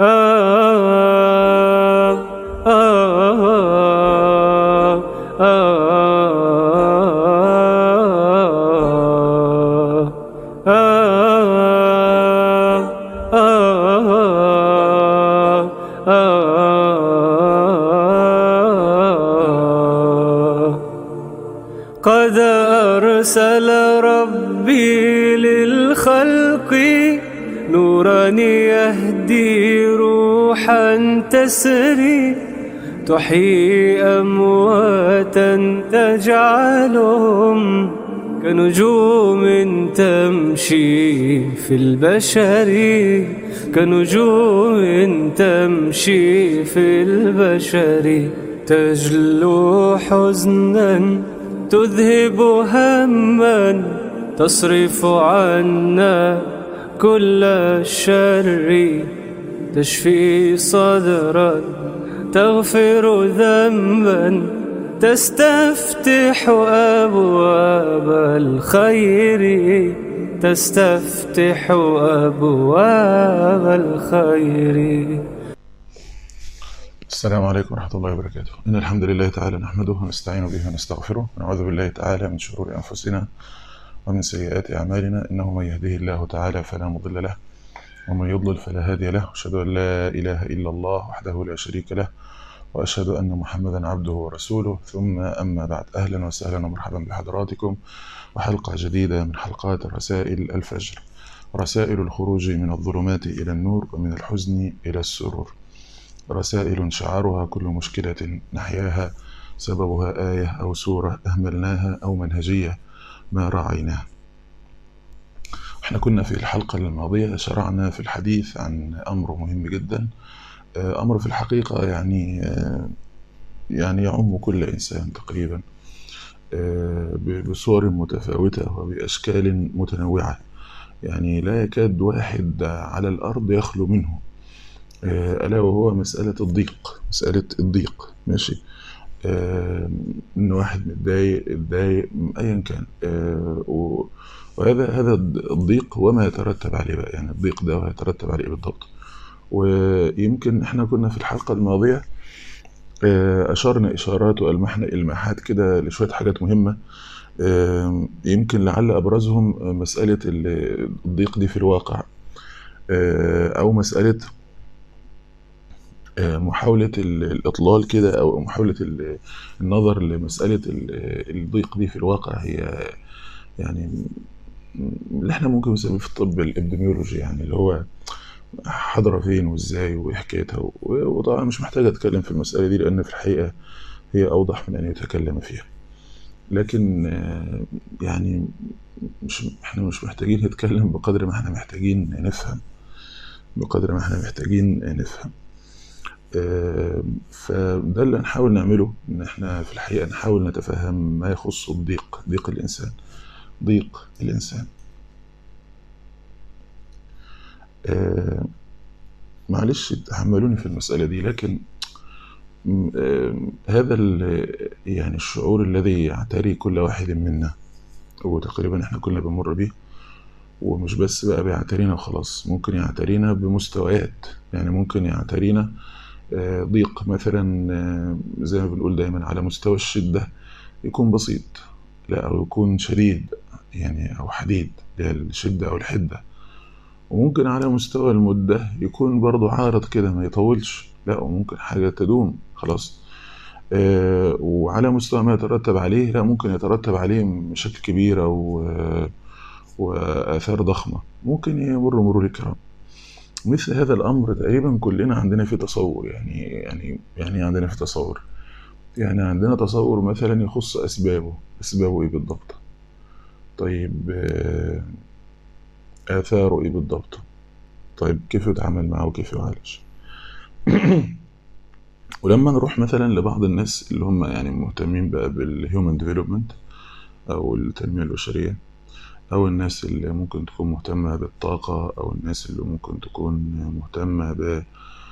قد أرسل ربي للخلق نورا يهدي روحا تسري تحيي أمواتا تجعلهم كنجوم تمشي في البشر كنجوم تمشي في البشر تجلو حزنا تذهب هما تصرف عنا كل الشر تشفي صدرا تغفر ذنبا تستفتح أبواب الخير تستفتح أبواب الخير السلام عليكم ورحمة الله وبركاته إن الحمد لله تعالى نحمده ونستعين به ونستغفره ونعوذ بالله تعالى من شرور أنفسنا ومن سيئات أعمالنا إنه من يهده الله تعالى فلا مضل له ومن يضلل فلا هادي له أشهد أن لا إله إلا الله وحده لا شريك له وأشهد أن محمدا عبده ورسوله ثم أما بعد أهلا وسهلا ومرحبا بحضراتكم وحلقة جديدة من حلقات رسائل الفجر رسائل الخروج من الظلمات إلى النور ومن الحزن إلى السرور رسائل شعارها كل مشكلة نحياها سببها آية أو سورة أهملناها أو منهجية ما راعيناها احنا كنا في الحلقة الماضية شرعنا في الحديث عن أمر مهم جدا أمر في الحقيقة يعني يعني يعم كل إنسان تقريبا بصور متفاوتة وبأشكال متنوعة يعني لا يكاد واحد على الأرض يخلو منه ألا وهو مسألة الضيق مسألة الضيق ماشي آه إن واحد متضايق اتضايق أيا كان آه وهذا هذا الضيق وما يترتب عليه بقى يعني الضيق ده ويترتب عليه بالضبط ويمكن احنا كنا في الحلقة الماضية آه أشرنا إشارات وألمحنا إلماحات كده لشوية حاجات مهمة يمكن لعل أبرزهم مسألة الضيق دي في الواقع أو مسألة محاولة الإطلال كده أو محاولة النظر لمسألة الضيق دي في الواقع هي يعني اللي احنا ممكن نسميه في الطب الابديميولوجي يعني اللي هو حاضرة فين وازاي وحكايتها وطبعا مش محتاج اتكلم في المسألة دي لأن في الحقيقة هي أوضح من أن يتكلم فيها لكن يعني مش احنا مش محتاجين نتكلم بقدر ما احنا محتاجين نفهم بقدر ما احنا محتاجين نفهم فده اللي هنحاول نعمله ان احنا في الحقيقه نحاول نتفهم ما يخص الضيق ضيق الانسان ضيق الانسان معلش تحملوني في المساله دي لكن هذا يعني الشعور الذي يعتري كل واحد منا وتقريبا احنا كلنا بنمر بيه ومش بس بقى بيعترينا وخلاص ممكن يعترينا بمستويات يعني ممكن يعترينا ضيق مثلا زي ما بنقول دايما على مستوى الشدة يكون بسيط لا أو يكون شديد يعني أو حديد الشدة أو الحدة وممكن على مستوى المدة يكون برضو عارض كده ما يطولش لا وممكن حاجة تدوم خلاص وعلى مستوى ما يترتب عليه لا ممكن يترتب عليه مشاكل كبيرة و... وآثار ضخمة ممكن يمر مرور الكرام مثل هذا الامر تقريبا كلنا عندنا في تصور يعني يعني يعني عندنا في تصور يعني عندنا تصور مثلا يخص اسبابه اسبابه ايه بالضبط طيب اثاره ايه بالضبط طيب كيف يتعامل معه وكيف يعالج ولما نروح مثلا لبعض الناس اللي هم يعني مهتمين بقى بالهيومن ديفلوبمنت او التنميه البشريه أو الناس اللي ممكن تكون مهتمة بالطاقة أو الناس اللي ممكن تكون مهتمة ب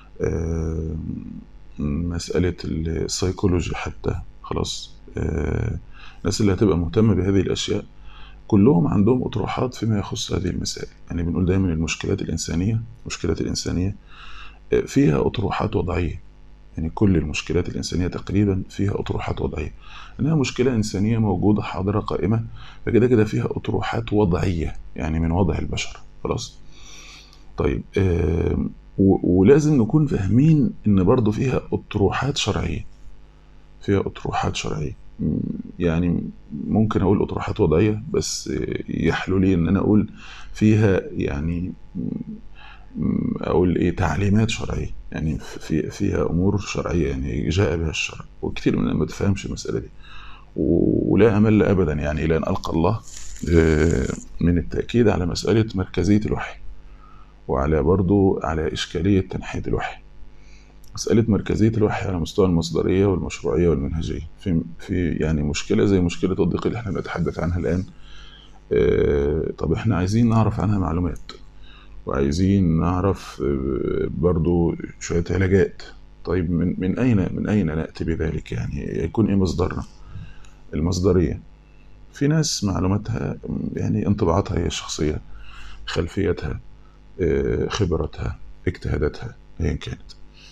مسألة السيكولوجي حتى خلاص الناس اللي هتبقى مهتمة بهذه الأشياء كلهم عندهم أطروحات فيما يخص هذه المسائل يعني بنقول دايما المشكلات الإنسانية المشكلات الإنسانية فيها أطروحات وضعية يعني كل المشكلات الإنسانية تقريبا فيها أطروحات وضعية إنها مشكلة إنسانية موجودة حاضرة قائمة فكده كده فيها أطروحات وضعية يعني من وضع البشر خلاص طيب آه ولازم نكون فاهمين إن برضو فيها أطروحات شرعية فيها أطروحات شرعية يعني ممكن أقول أطروحات وضعية بس يحلو لي إن أنا أقول فيها يعني اقول ايه تعليمات شرعيه يعني في فيها امور شرعيه يعني جاء بها الشرع وكثير مننا ما تفهمش المساله دي ولا امل ابدا يعني الى ان القى الله من التاكيد على مساله مركزيه الوحي وعلى برضو على اشكاليه تنحيه الوحي مساله مركزيه الوحي على مستوى المصدريه والمشروعيه والمنهجيه في في يعني مشكله زي مشكله الضيق اللي احنا بنتحدث عنها الان طب احنا عايزين نعرف عنها معلومات وعايزين نعرف برضو شوية علاجات طيب من, من أين من أين نأتي بذلك يعني يكون إيه مصدرنا المصدرية في ناس معلوماتها يعني انطباعاتها هي الشخصية خلفيتها خبرتها اجتهاداتها أيا كانت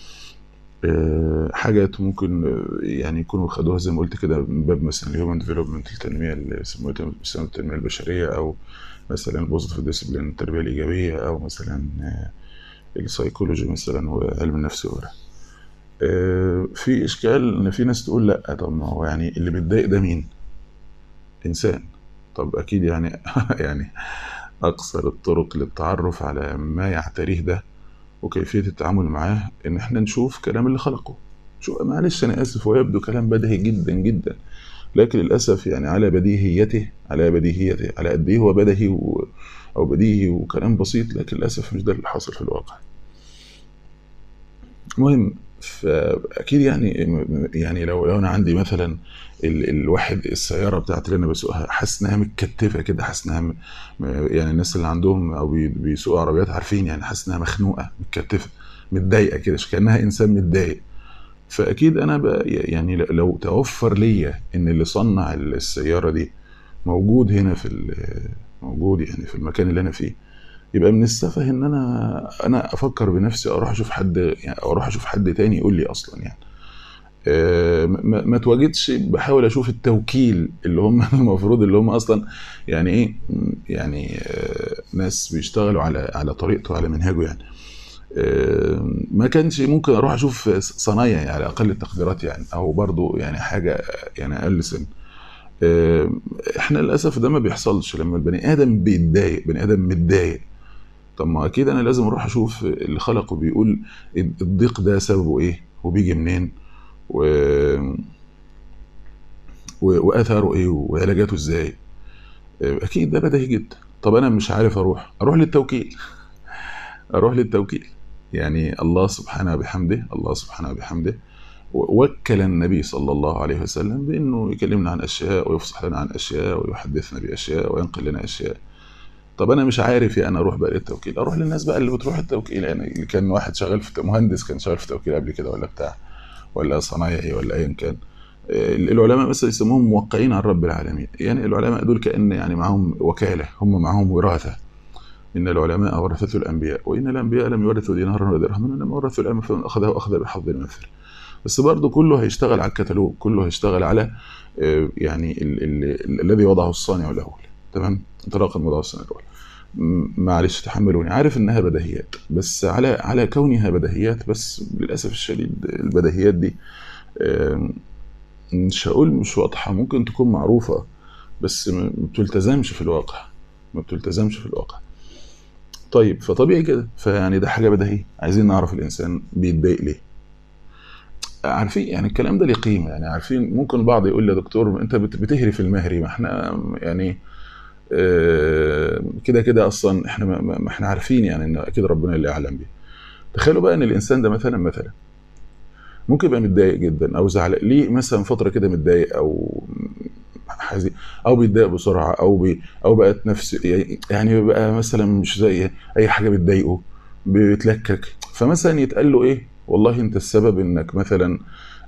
حاجات ممكن يعني يكونوا خدوها زي ما قلت كده من باب مثلا الهيومن ديفلوبمنت التنميه اللي بيسموها التنميه البشريه او مثلا البوزيتيف ديسبلين التربيه الايجابيه او مثلا السايكولوجي مثلا وعلم النفس وغيرها في اشكال ان في ناس تقول لا طب ما هو يعني اللي بيتضايق ده مين انسان طب اكيد يعني يعني اقصر الطرق للتعرف على ما يعتريه ده وكيفيه التعامل معاه ان احنا نشوف كلام اللي خلقه شو معلش انا اسف ويبدو كلام بديهي جدا جدا لكن للاسف يعني على بديهيته على بديهيته على قد ايه هو بديهي و... او بديهي وكلام بسيط لكن للاسف مش ده اللي حاصل في الواقع المهم فاكيد يعني يعني لو لو انا عندي مثلا ال الواحد السياره بتاعت اللي انا بسوقها حاسس انها متكتفه كده حاسس انها يعني الناس اللي عندهم او بيسوقوا عربيات عارفين يعني حاسس انها مخنوقه متكتفه متضايقه كده كانها انسان متضايق فاكيد انا بقى يعني لو توفر ليا ان اللي صنع السياره دي موجود هنا في موجود يعني في المكان اللي انا فيه يبقى من السفه ان انا انا افكر بنفسي اروح اشوف حد يعني اروح اشوف حد تاني يقول لي اصلا يعني أه ما, ما تواجدش بحاول اشوف التوكيل اللي هم المفروض اللي هم اصلا يعني ايه يعني أه ناس بيشتغلوا على على طريقته على منهجه يعني أه ما كانش ممكن اروح اشوف صنايعي يعني على اقل التقديرات يعني او برضو يعني حاجه يعني اقل سن احنا للاسف ده ما بيحصلش لما البني ادم بيتضايق بني ادم متضايق طب ما اكيد انا لازم اروح اشوف اللي خلقه بيقول الضيق ده سببه ايه وبيجي منين و... و... واثاره ايه وعلاجاته ازاي اكيد ده بديهي جدا طب انا مش عارف اروح اروح للتوكيل اروح للتوكيل يعني الله سبحانه بحمده الله سبحانه بحمده وكل النبي صلى الله عليه وسلم بانه يكلمنا عن اشياء ويفصح لنا عن اشياء ويحدثنا باشياء وينقل لنا اشياء طب انا مش عارف يا انا اروح بقى للتوكيل اروح للناس بقى اللي بتروح التوكيل يعني اللي كان واحد شغال في مهندس كان شغال في توكيل قبل كده ولا بتاع ولا صنايعي ولا ايا كان العلماء مثلا يسموهم موقعين عن رب العالمين يعني العلماء دول كان يعني معاهم وكاله هم معاهم وراثه ان العلماء ورثه الانبياء وان الانبياء لم يورثوا دينارا ولا درهما انما ورثوا العلم فمن اخذه اخذ بحظ مثل بس برضه كله هيشتغل على الكتالوج كله هيشتغل على يعني ال ال الذي وضعه الصانع الاول تمام انطلاقا وضعه الصانع الاول معلش تحملوني عارف انها بديهيات بس على على كونها بديهيات بس للاسف الشديد البديهيات دي مش هقول مش واضحه ممكن تكون معروفه بس ما بتلتزمش في الواقع ما بتلتزمش في الواقع طيب فطبيعي كده فيعني ده حاجه بديهيه عايزين نعرف الانسان بيتضايق ليه عارفين يعني الكلام ده ليه قيمه يعني عارفين ممكن البعض يقول لي يا دكتور انت بتهري في المهري ما احنا يعني كده كده اصلا احنا ما احنا عارفين يعني ان اكيد ربنا اللي اعلم بيه تخيلوا بقى ان الانسان ده مثلا مثلا ممكن يبقى متضايق جدا او زعلان ليه مثلا فتره كده متضايق او حزين او بيتضايق بسرعه او بي او بقت نفس يعني بقى مثلا مش زي اي حاجه بتضايقه بيتلكك فمثلا يتقال له ايه والله انت السبب انك مثلا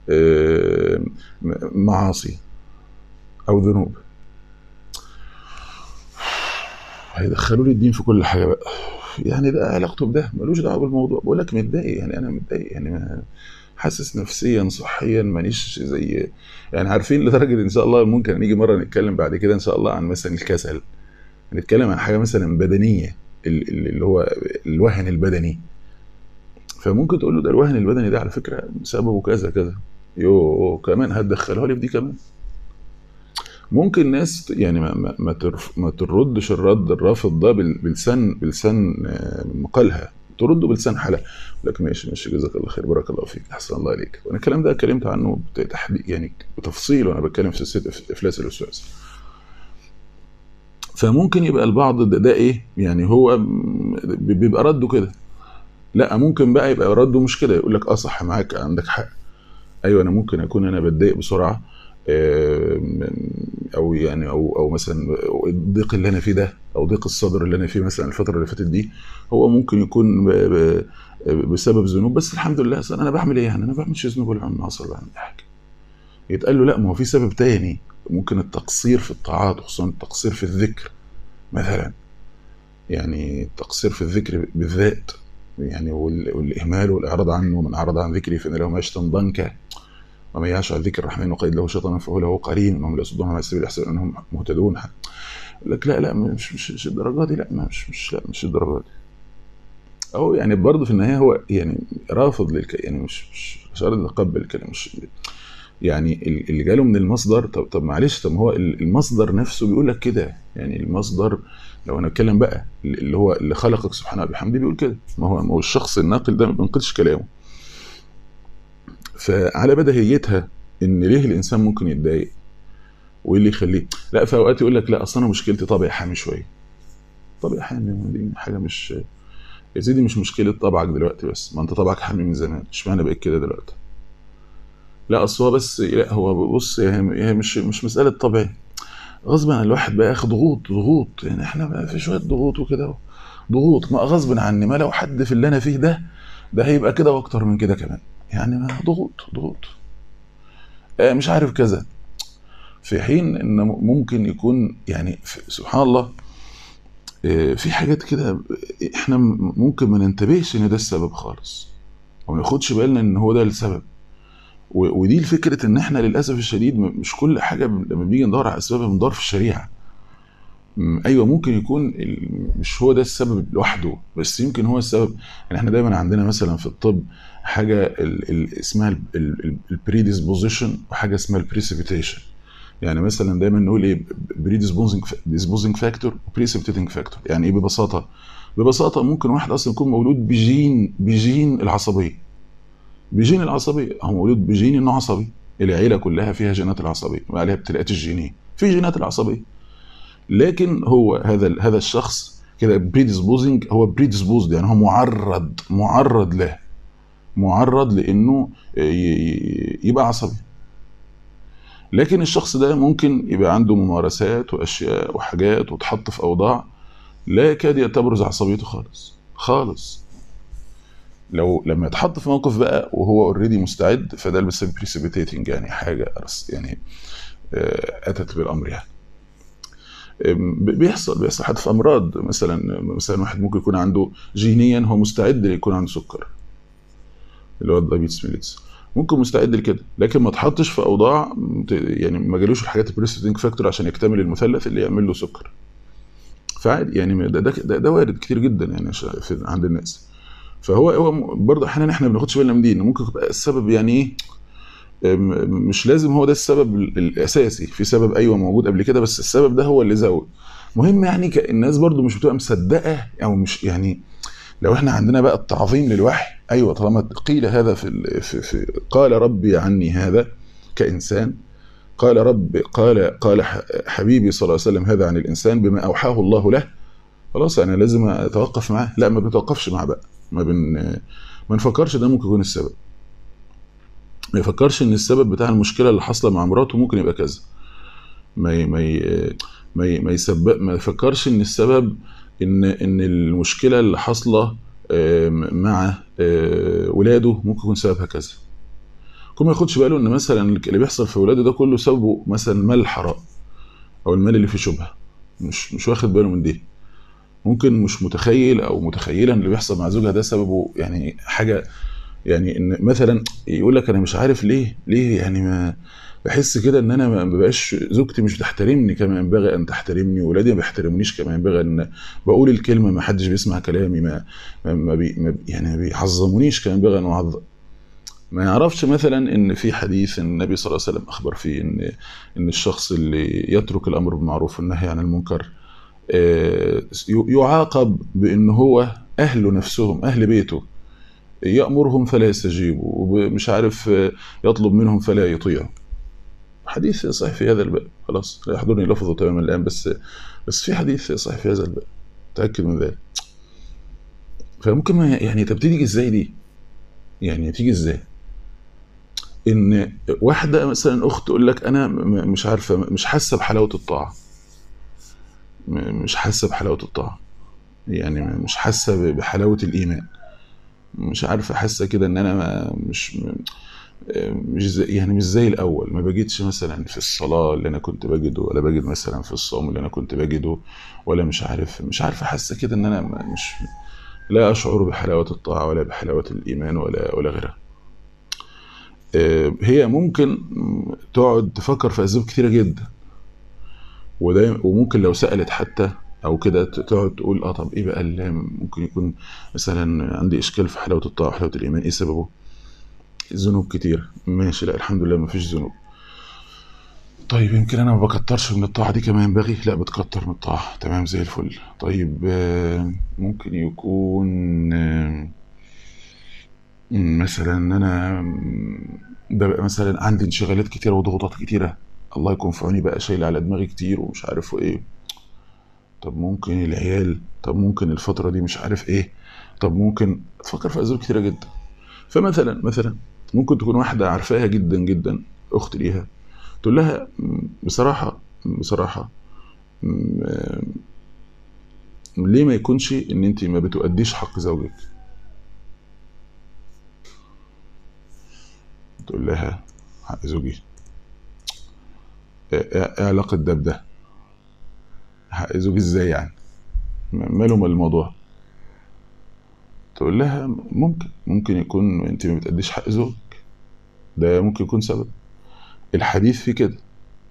معاصي او ذنوب هيدخلوا لي الدين في كل حاجه بقى يعني ده علاقته بده ملوش دعوه بالموضوع بقول لك متضايق يعني انا متضايق يعني ما حاسس نفسيا صحيا مانيش زي يعني عارفين لدرجه ان شاء الله ممكن نيجي مره نتكلم بعد كده ان شاء الله عن مثلا الكسل نتكلم عن حاجه مثلا بدنيه ال- ال- اللي هو الوهن البدني فممكن تقول له ده الوهن البدني ده على فكره سببه كذا كذا يو كمان هتدخلها لي في دي كمان ممكن ناس يعني ما ما ما, ترف ما تردش الرد الرافض ده بال- بلسان بلسان آه، مقالها ترده بلسان حالها لك ماشي ماشي جزاك الله خير بارك الله فيك احسن الله عليك وانا الكلام ده اتكلمت عنه بتحديد يعني بتفصيل وانا بتكلم في سلسله إف- افلاس الوسواس فممكن يبقى البعض ده, ده ايه يعني هو م- بيبقى رده كده لا ممكن بقى يبقى رده مش كده يقول لك اه صح معاك عندك حق ايوه انا ممكن اكون انا بتضايق بسرعه آم، او يعني او او مثلا الضيق اللي انا فيه ده او ضيق الصدر اللي انا فيه مثلا الفتره اللي فاتت دي هو ممكن يكون ب- ب- بسبب ذنوب بس الحمد لله اصلا انا بعمل ايه يعني انا ما بعملش ذنوب ولا بعمل معاصي ولا بعمل أي حاجه يتقال له لا ما هو في سبب تاني ممكن التقصير في الطاعات خصوصا التقصير في الذكر مثلا يعني التقصير في الذكر بالذات يعني وال- والاهمال والاعراض عنه من اعرض عن ذكري فان له معيشه ضنكا ومن يعش عن ذكر الرحمن وقيد له شيطانا فهو له قرين انهم لا يصدون عن سبيل الاحسان انهم مهتدون يقول لك لا لا مش مش مش الدرجات دي لا مش مش لا مش الدرجات دي او يعني برضه في النهايه هو يعني رافض للك يعني مش مش مش قادر يتقبل الكلام مش يعني ال- اللي جاله من المصدر طب طب معلش طب ما هو ال- المصدر نفسه بيقول لك كده يعني المصدر لو انا اتكلم بقى اللي هو اللي خلقك سبحانه وبحمده بيقول كده ما هو ما هو الشخص الناقل ده ما بينقلش كلامه فعلى بديهيتها ان ليه الانسان ممكن يتضايق وايه اللي يخليه لا في اوقات يقول لك لا اصل انا مشكلتي طبع حامي شويه طبع حامي دي حاجه مش يا سيدي مش مشكله طبعك دلوقتي بس ما انت طبعك حامي من زمان اشمعنى بقيت كده دلوقتي لا اصل هو بس لا هو بص هي هي مش مش مساله طبع غصب عن الواحد بقى ياخد ضغوط ضغوط يعني احنا بقى في شويه ضغوط وكده اهو. ضغوط ما غصب عني ما لو حد في اللي انا فيه ده ده هيبقى كده واكتر من كده كمان يعني ما ضغوط ضغوط آه، مش عارف كذا في حين ان ممكن يكون يعني في- سبحان الله آه، في حاجات كده احنا م- ممكن ما ننتبهش ان ده السبب خالص او ما ناخدش بالنا ان هو ده السبب و- ودي الفكرة ان احنا للاسف الشديد م- مش كل حاجه ب- لما بنيجي ندور على اسبابها بندور في الشريعه م، ايوه ممكن يكون ال- مش هو ده السبب لوحده بس يمكن هو السبب يعني احنا دايما عندنا مثلا في الطب حاجه ال ال اسمها البريديسبوزيشن وحاجه اسمها البريسيبيتيشن يعني مثلا دايما نقول ايه بريديسبوزنج ديسبوزنج فاكتور وبريسيبيتيتنج فاكتور يعني ايه ببساطه ببساطه ممكن واحد اصلا يكون مولود بجين بجين العصبيه بجين العصبيه هو مولود بجين انه عصبي العيله كلها فيها جينات العصبيه وعليها ابتلاءات الجينيه في جينات العصبيه لكن هو هذا ال- هذا الشخص كده بريديسبوزنج هو بريديسبوزد يعني هو معرض معرض له معرض لانه ي- ي- يبقى عصبي لكن الشخص ده ممكن يبقى عنده ممارسات واشياء وحاجات وتحط في اوضاع لا يكاد تبرز عصبيته خالص خالص لو لما يتحط في موقف بقى وهو اوريدي مستعد فده اللي بيسمى بريسيبيتيتنج يعني حاجه أرس- يعني آه، اتت بالامر يعني آم، بيحصل بيحصل حتى في امراض مثلا مثلا واحد ممكن يكون عنده جينيا هو مستعد يكون عنده سكر اللي هو الدايبيتس ميليتس ممكن مستعد لكده لكن ما تحطش في اوضاع مت- يعني ما جالوش الحاجات البريسيبيتنج فاكتور عشان يكتمل المثلث اللي يعمل له سكر فعادي يعني ده ده, ده, ده وارد كتير جدا يعني عش- في عند الناس فهو هو م- برضه احيانا احنا ما بناخدش بالنا من دي انه ممكن يبقى السبب يعني ايه م- مش لازم هو ده السبب ال- الاساسي في سبب ايوه موجود قبل كده بس السبب ده هو اللي زود مهم يعني ك- الناس برضو مش بتبقى مصدقه او مش يعني لو احنا عندنا بقى التعظيم للوحي ايوه طالما قيل هذا في, ال- في, في قال ربي عني هذا كانسان قال رب قال قال ح- حبيبي صلى الله عليه وسلم هذا عن الانسان بما اوحاه الله له خلاص انا لازم اتوقف معاه لا ما بنتوقفش معاه بقى ما بن ما نفكرش ده ممكن يكون السبب ما يفكرش ان السبب بتاع المشكله اللي حاصله مع مراته ممكن يبقى كذا ما ي... ما ي... ما ي... ما يسبب ما يفكرش ان السبب ان ان المشكله اللي حاصله آم، مع آه، ولاده ممكن يكون سببها كذا كل ما ياخدش باله ان مثلا اللي بيحصل في ولاده ده كله سببه مثلا المال الحرام او المال اللي فيه شبهه مش مش واخد باله من دي ممكن مش متخيل او متخيلا اللي بيحصل مع زوجها ده سببه يعني حاجه يعني ان مثلا يقول لك انا مش عارف ليه ليه يعني ما بحس كده ان انا ما بقاش زوجتي مش بتحترمني كما ينبغي ان تحترمني ولادي ما بيحترمونيش كما ينبغي ان بقول الكلمه ما حدش بيسمع كلامي ما ما, ما, بي ما يعني ما بيعظمونيش كما ينبغي ان اعظم ما يعرفش مثلا ان في حديث النبي صلى الله عليه وسلم اخبر فيه ان ان الشخص اللي يترك الامر بالمعروف والنهي عن المنكر آه، يعاقب بان هو اهله نفسهم اهل بيته يامرهم فلا يستجيبوا ومش عارف آه، يطلب منهم فلا يطيعوا حديث صحيح في هذا الباب خلاص لا يحضرني لفظه تماما الان بس بس في حديث صحيح في هذا الباب تاكد من ذلك فممكن ما يعني طب تيجي ازاي دي يعني تيجي ازاي ان واحده مثلا اخت تقول لك انا م- مش عارفه مش حاسه بحلاوه الطاعه م- مش حاسه بحلاوه الطاعه يعني مش حاسه ب- بحلاوه الايمان مش عارفه حاسه كده ان انا ما- مش م- مش زي يعني مش زي الاول ما بجدش مثلا في الصلاه اللي انا كنت بجده ولا بجد مثلا في الصوم اللي انا كنت بجده ولا مش عارف مش عارفه حاسه كده ان انا ما- مش لا اشعر بحلاوه الطاعه ولا بحلاوه الايمان ولا ولا غيرها آه، هي ممكن تقعد تفكر في اسباب كتيره جدا وده وممكن لو سالت حتى او كده ت- تقعد تقول اه طب ايه بقى اللي ممكن يكون مثلا عندي اشكال في حلاوه الطاعه وحلاوه الايمان ايه سببه؟ ذنوب كتير ماشي لا الحمد لله مفيش ذنوب طيب يمكن انا ما بكترش من الطاعه دي كما ينبغي لا بتكتر من الطاعه تمام زي الفل طيب آه، ممكن يكون آه، مثلا ان انا ببقى مثلا عندي انشغالات كتيره وضغوطات كتيره الله يكون في عوني بقى شايل على دماغي كتير ومش عارف ايه طب ممكن العيال طب ممكن الفتره دي مش عارف ايه طب ممكن تفكر في اسباب كتيره جدا فمثلا مثلا ممكن تكون واحده عارفاها جدا جدا اخت ليها تقول لها م، بصراحه بصراحه م، آه، ليه ما يكونش ان انت ما بتؤديش حق زوجك تقول لها حق زوجي ايه إيه علاقه ده بده حق زوجي ازاي يعني م- ماله من الموضوع تقول لها ممكن ممكن يكون انت ما بتأديش حق زوجك ده ممكن يكون سبب الحديث في كده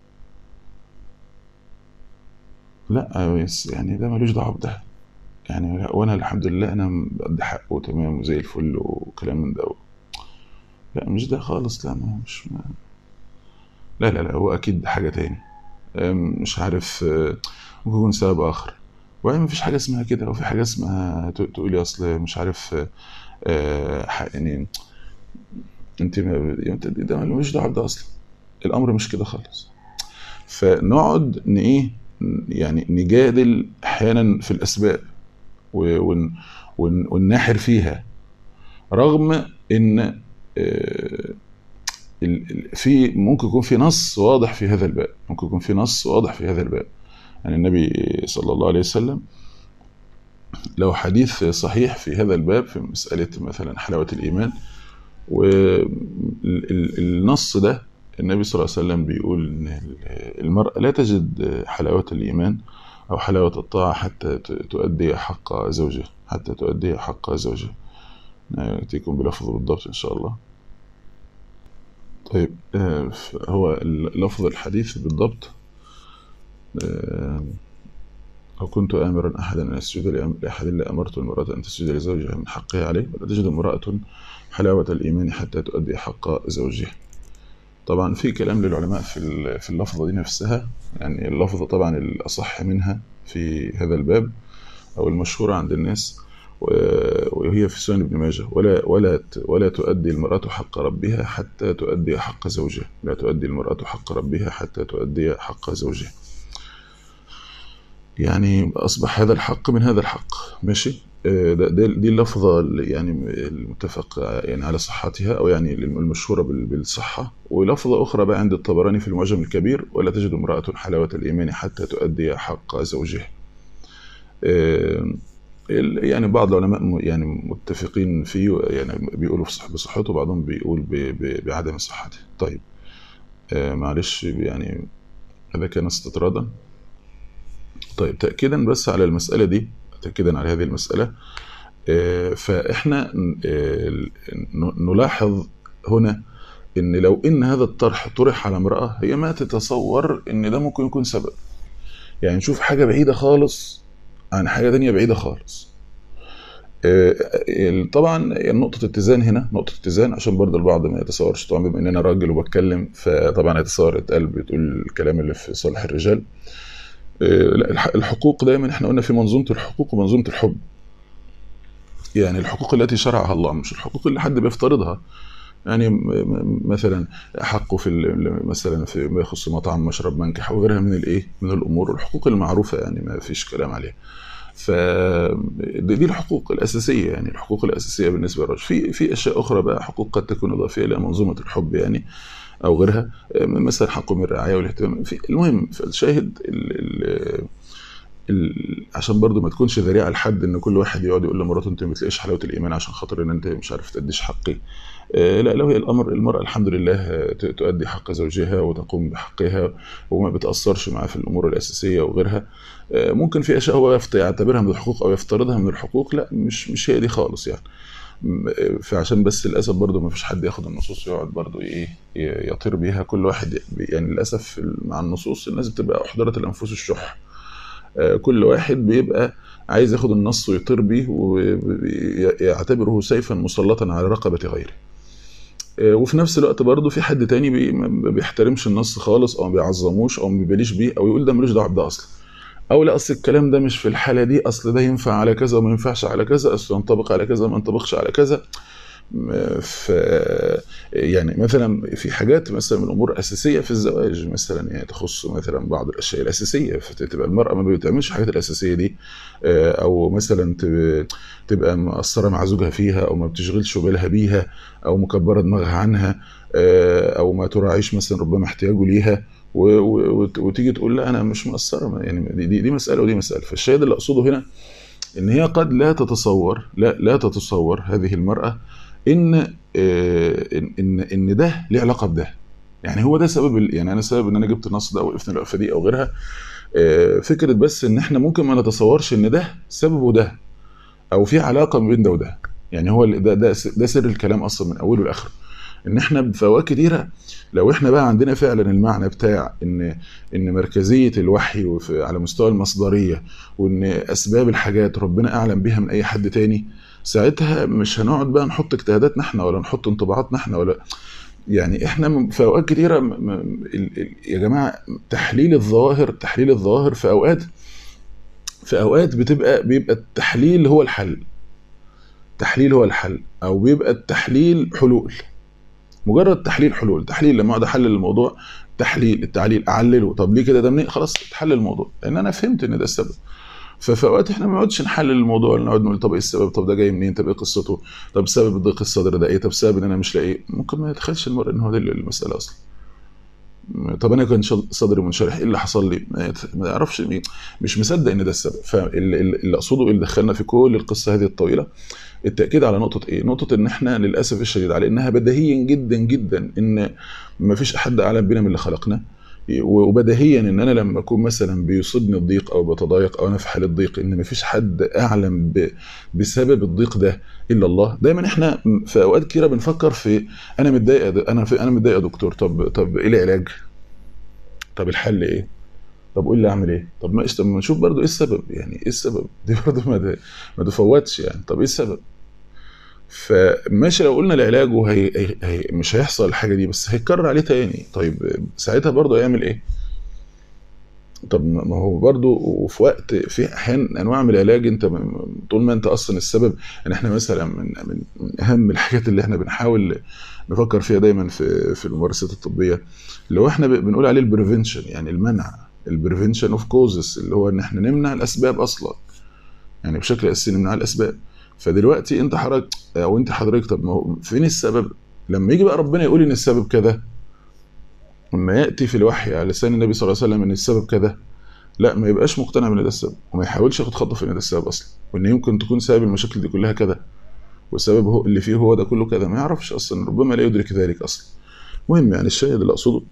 لا بس يعني ده ملوش دعوه بده يعني لا، وانا الحمد لله انا بقضي حقه تمام وزي الفل وكلام من ده لا مش ده خالص لا ما مش ما لا لا لا هو اكيد حاجه تاني أم، مش عارف آه، ممكن يكون سبب اخر وبعدين مفيش حاجه اسمها كده وفي حاجه اسمها ت- تقولي اصل مش عارف آه، آه، ح- يعني انت ما- انت ده ملوش دعوه بده اصلا الامر مش كده خالص فنقعد ن ايه يعني نجادل احيانا في الاسباب و- ون ون ونناحر فيها رغم ان آه، ال- ال- في ممكن يكون في نص واضح في هذا الباب ممكن يكون في نص واضح في هذا الباب يعني النبي صلى الله عليه وسلم له حديث صحيح في هذا الباب في مسألة مثلا حلاوة الإيمان والنص ده النبي صلى الله عليه وسلم بيقول إن ال- المرأة لا تجد حلاوة الإيمان أو حلاوة الطاعة حتى ت- تؤدي حق زوجها حتى تؤدي حق زوجها نأتيكم بلفظ بالضبط إن شاء الله طيب آه، ف- هو ال- لفظ الحديث بالضبط آه، أو كنت آمرا أحدا أن يسجد لأم- لأحد إلا أمرت المرأة أن تسجد لزوجها من حقها عليه ولا تجد امرأة حلاوة الإيمان حتى تؤدي حق زوجها طبعا في كلام للعلماء في ال- في اللفظة دي نفسها يعني اللفظة طبعا الأصح منها في هذا الباب أو المشهورة عند الناس و- وهي في سنن ابن ماجه ولا ولا ت- ولا تؤدي المرأة حق ربها حتى تؤدي حق زوجها لا تؤدي المرأة حق ربها حتى تؤدي حق زوجها يعني أصبح هذا الحق من هذا الحق ماشي آه، ده ده- دي اللفظة اللي يعني المتفق يعني على صحتها أو يعني المشهورة بال- بالصحة ولفظة أخرى بقى عند الطبراني في المعجم الكبير ولا تجد امرأة حلاوة الإيمان حتى تؤدي حق زوجها آه، ال- يعني بعض العلماء م- يعني متفقين فيه يعني بيقولوا في صح- بصحته وبعضهم بيقول ب- ب- بعدم صحته طيب آه، معلش يعني هذا كان استطرادا طيب تأكيدا بس على المسألة دي تاكيدا على هذه المساله آه، فاحنا آه، ن- نلاحظ هنا ان لو ان هذا الطرح طرح على امراه هي ما تتصور ان ده ممكن يكون سبب يعني نشوف حاجه بعيده خالص عن حاجه تانية بعيده خالص آه، ال- طبعا نقطة اتزان هنا نقطة اتزان عشان برضه البعض ما يتصورش طبعا بما ان انا راجل وبتكلم فطبعا يتصور اتقال بتقول الكلام اللي في صالح الرجال آه، لا الح- الحقوق دايما احنا قلنا في منظومة الحقوق ومنظومة الحب يعني الحقوق التي شرعها الله مش الحقوق اللي حد بيفترضها يعني م- م- مثلا حقه في ال- مثلا في ما يخص مطعم مشرب منكح وغيرها من الايه من الامور والحقوق المعروفه يعني ما فيش كلام عليها ف دي دي الحقوق الاساسيه يعني الحقوق الاساسيه بالنسبه للرجل في في اشياء اخرى بقى حقوق قد تكون اضافيه الى منظومه الحب يعني او غيرها مثلا حقه من الرعايه والاهتمام في المهم فالشاهد ال ال ال عشان برضو ما تكونش ذريعه لحد ان كل واحد يقعد يقول لمراته انت ما بتلاقيش حلاوه الايمان عشان خاطر ان انت مش عارف تديش حقي آه، لا لو هي الامر المراه الحمد لله آه، ت- تؤدي حق زوجها وتقوم بحقها وما بتاثرش معاه في الامور الاساسيه وغيرها آه، ممكن في اشياء هو يفت- يعتبرها من الحقوق او يفترضها من الحقوق لا مش مش هي دي خالص يعني م- آه، فعشان بس للاسف برضو ما فيش حد ياخد النصوص ويقعد برضو ايه ي- يطير بيها كل واحد ي- يعني للاسف في ال- مع النصوص الناس بتبقى احضرت الانفس الشح آه، كل واحد بيبقى عايز ياخد النص ويطير بيه ويعتبره سيفا مسلطا على رقبه غيره آه، وفي نفس الوقت برضه في حد تاني بي ما بيحترمش النص خالص او ما بيعظموش او ما بيباليش بيه او يقول ده ملوش دعوه بده اصلا او لا اصل الكلام ده مش في الحاله دي اصل ده ينفع على كذا وما ينفعش على كذا اصل ينطبق على كذا وما ينطبقش على كذا م- ف يعني مثلا في حاجات مثلا من الامور الاساسيه في الزواج مثلا يعني تخص مثلا بعض الاشياء الاساسيه فتبقى المراه ما بتعملش الحاجات الاساسيه دي آه، او مثلا تب- تبقى مقصره مع زوجها فيها او ما بتشغلش بالها بيها او مكبره دماغها عنها آه، او ما تراعيش مثلا ربما احتياجه ليها و- و- وت- وتيجي تقول لا انا مش مقصره ما- يعني دي, دي, دي مساله ودي مساله فالشاهد اللي اقصده هنا ان هي قد لا تتصور لا لا تتصور هذه المراه ان آه، ان ان ان ده ليه علاقه بده يعني هو ده سبب ال- يعني انا سبب ان انا جبت النص ده او وقفنا الوقفه دي او غيرها آه، فكره بس ان احنا ممكن ما نتصورش ان ده سببه ده او في علاقه ما بين ده وده يعني هو ال- ده ده س- ده سر الكلام اصلا من اوله لاخره ان احنا في اوقات كتيره لو احنا بقى عندنا فعلا المعنى بتاع ان ان مركزيه الوحي وفي- على مستوى المصدريه وان اسباب الحاجات ربنا اعلم بيها من اي حد تاني ساعتها مش هنقعد بقى نحط اجتهاداتنا احنا ولا نحط انطباعاتنا احنا ولا يعني احنا م- في اوقات كتيره م- م- ال- ال- يا جماعه تحليل الظواهر تحليل الظواهر في اوقات في اوقات بتبقى بيبقى التحليل هو الحل التحليل هو الحل او بيبقى التحليل حلول مجرد تحليل حلول تحليل لما اقعد احلل الموضوع تحليل التعليل اعلله طب ليه كده ده منين خلاص اتحلل الموضوع لان انا فهمت ان ده السبب ففي اوقات احنا ما نقعدش نحلل الموضوع نقعد نقول طب ايه السبب طب ده جاي منين طب ايه قصته طب سبب ضيق الصدر ده ايه طب سبب ان انا مش لاقي ممكن ما يتخيلش المرء ان هو ده المساله اصلا طب انا كان شل- صدري منشرح ايه اللي حصل لي ما يت- ما يعرفش مين- مش مصدق ان ده السبب فاللي اللي اقصده اللي دخلنا في كل القصه هذه الطويله التاكيد على نقطه ايه نقطه ان احنا للاسف الشديد على انها بديهيا جدا جدا ان ما فيش احد اعلم بنا من اللي خلقنا وبديهيا ان انا لما اكون مثلا بيصيبني الضيق او بتضايق او انا في حاله ضيق ان ما فيش حد اعلم ب... بسبب الضيق ده الا الله دايما احنا في اوقات كتيره بنفكر في انا متضايق يا د- انا في انا متضايق يا دكتور طب طب ايه العلاج طب الحل ايه طب قول لي اعمل ايه طب ما طب ما نشوف برضو ايه السبب يعني ايه السبب دي برضو ما د- ما تفوتش يعني طب ايه السبب فماشي لو قلنا العلاج وهي هي هي مش هيحصل الحاجه دي بس هيتكرر عليه تاني طيب ساعتها برضو هيعمل ايه طب ما هو برضو وفي وقت في احيان انواع من العلاج انت من- طول ما انت اصلا السبب ان احنا مثلا من من من اهم الحاجات اللي احنا بنحاول نفكر فيها دايما في في الممارسات الطبيه اللي هو احنا ب- بنقول عليه البريفنشن يعني المنع البريفنشن اوف كوزز اللي هو ان احنا نمنع الاسباب اصلا يعني بشكل اساسي نمنع الاسباب فدلوقتي انت حضرتك او انت حضرتك طب ما هو فين السبب لما يجي بقى ربنا يقول ان السبب كذا لما ياتي في الوحي على لسان النبي صلى الله عليه وسلم ان السبب كذا لا ما يبقاش مقتنع ان ده السبب وما يحاولش ياخد خطوه في ان ده السبب اصلا وان يمكن تكون سبب المشاكل دي كلها كذا والسبب هو اللي فيه هو ده كله كذا ما يعرفش اصلا ربما لا يدرك ذلك اصلا المهم يعني الشاهد اللي اقصده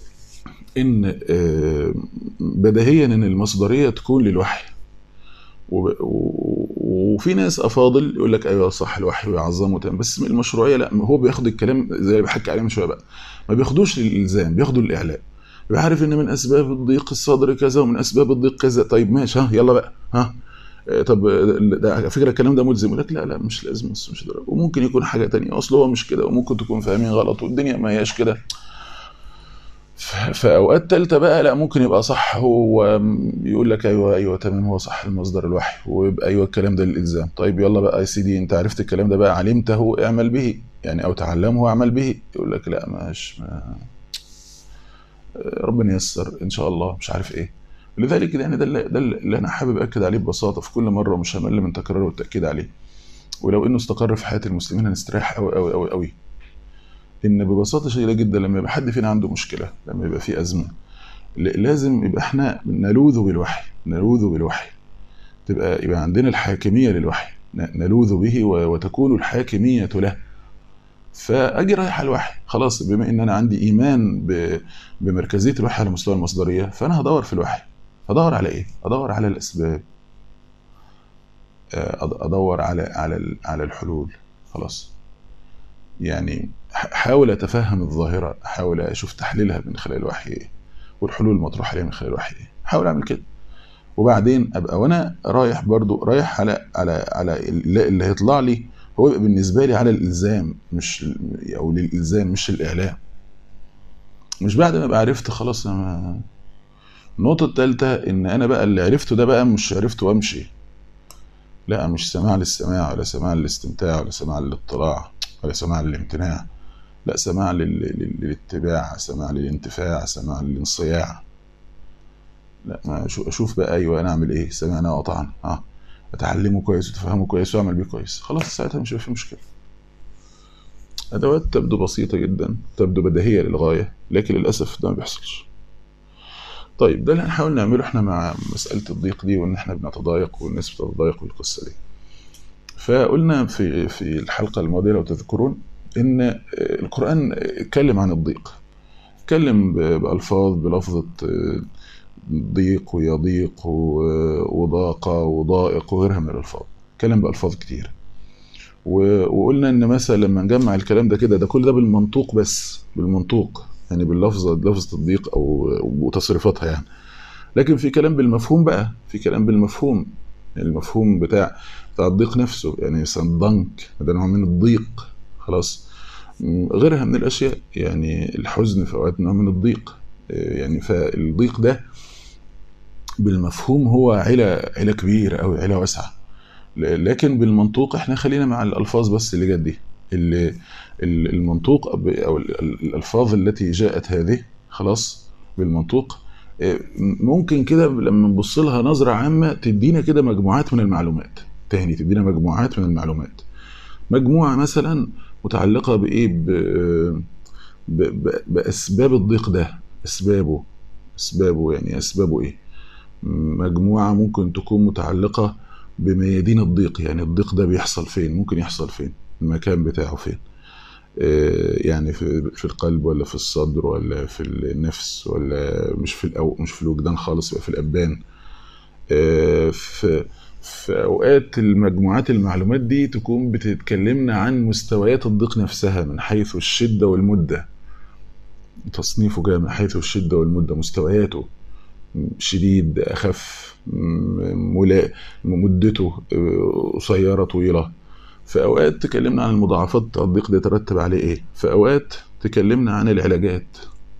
ان آه، بديهيا ان المصدريه تكون للوحي وب- و- وفي ناس افاضل يقول لك ايوه صح الوحي ويعظمه تمام بس المشروعيه لا هو بياخد الكلام زي اللي بحكي عليه من شويه بقى ما بياخدوش للالزام بياخدوا للاعلاء يبقى عارف ان من اسباب الضيق الصدر كذا ومن اسباب الضيق كذا طيب ماشي ها يلا بقى ها آه، طب آه، ده على فكره الكلام ده ملزم يقول لك لا لا مش لازم بس مش درجة. وممكن يكون حاجه تانية اصل هو مش كده وممكن تكون فاهمين غلط والدنيا ما هياش كده ف- في اوقات تالتة بقى لا ممكن يبقى صح هو يقول لك ايوه ايوه تمام هو صح المصدر الوحي ويبقى ايوه الكلام ده للالزام طيب يلا بقى يا سيدي انت عرفت الكلام ده بقى علمته اعمل به يعني او تعلمه واعمل به يقول لك لا مش ما ربنا ييسر ان شاء الله مش عارف ايه لذلك يعني ده اللي, ده اللي انا حابب اكد عليه ببساطه في كل مره ومش همل من تكراره والتاكيد عليه ولو انه استقر في حياه المسلمين هنستريح قوي قوي قوي قوي ان ببساطه شديده جدا لما يبقى حد فينا عنده مشكله لما يبقى في ازمه ل- لازم يبقى احنا نلوذ بالوحي نلوذ بالوحي تبقى يبقى عندنا الحاكميه للوحي ن- نلوذ به و- وتكون الحاكميه له فاجي رايح على الوحي خلاص بما ان انا عندي ايمان ب- بمركزيه الوحي على مستوى المصدريه فانا هدور في الوحي هدور على ايه ادور على الاسباب آه، أد- ادور على على ال- على الحلول خلاص يعني ح- حاول اتفهم الظاهره احاول اشوف تحليلها من خلال الوحي ايه والحلول المطروحه عليها من خلال الوحي ايه حاول اعمل كده وبعدين ابقى وانا رايح برضو رايح على على على اللي اللي هيطلع لي هو يبقى بالنسبه لي على الالزام مش او للالزام مش الاعلام مش بعد ما ابقى عرفت خلاص انا النقطه الثالثه ان انا بقى اللي عرفته ده بقى مش عرفته وامشي لا مش سماع للسماع ولا سماع للاستمتاع ولا سماع للاطلاع ولا سماع للامتناع لا سماع لل... لل... للاتباع سماع للانتفاع سماع للانصياع لا ما أشوف, اشوف بقى ايوه انا اعمل ايه سمعنا وأطعنا اه اتعلمه كويس وتفهمه كويس واعمل بيه كويس خلاص ساعتها مش هيبقى في مشكله ادوات تبدو بسيطه جدا تبدو بديهيه للغايه لكن للاسف ده ما بيحصلش طيب ده اللي هنحاول نعمله احنا مع مساله الضيق دي وان احنا بنتضايق والناس بتتضايق بالقصه دي فقلنا في في الحلقه الماضيه لو تذكرون ان القران اتكلم عن الضيق اتكلم ب- بالفاظ بلفظه ضيق ويضيق و- وضاق وضائق وغيرها من الالفاظ اتكلم بالفاظ كتير و- وقلنا ان مثلا لما نجمع الكلام ده كده ده كل ده بالمنطوق بس بالمنطوق يعني باللفظه لفظه الضيق او وتصريفاتها يعني لكن في كلام بالمفهوم بقى في كلام بالمفهوم يعني المفهوم بتاع بتاع الضيق نفسه يعني مثلا ضنك ده نوع من الضيق خلاص م، غيرها من الاشياء يعني الحزن في اوقات نوع من الضيق إيه، يعني فالضيق ده بالمفهوم هو عيله عيله كبيره او عيله واسعه ل- لكن بالمنطوق احنا خلينا مع الالفاظ بس اللي جت دي اللي ال- المنطوق ب- او ال- ال- الالفاظ التي جاءت هذه خلاص بالمنطوق إيه، ممكن كده لما نبص لها نظره عامه تدينا كده مجموعات من المعلومات تاني تدينا مجموعات من المعلومات مجموعه مثلا متعلقه بايه ب... ب... ب... باسباب الضيق ده اسبابه اسبابه يعني اسبابه ايه مجموعه ممكن تكون متعلقه بميادين الضيق يعني الضيق ده بيحصل فين ممكن يحصل فين المكان بتاعه فين آه، يعني في في القلب ولا في الصدر ولا في النفس ولا مش في الأو مش في الوجدان خالص يبقى في الابدان آه، في في اوقات المجموعات المعلومات دي تكون بتتكلمنا عن مستويات الضيق نفسها من حيث الشده والمده تصنيفه جاي من حيث الشده والمده مستوياته شديد اخف م- ملا مدته آه، قصيره طويله في اوقات تكلمنا عن المضاعفات بتاع الضيق ده يترتب عليه ايه في اوقات تكلمنا عن العلاجات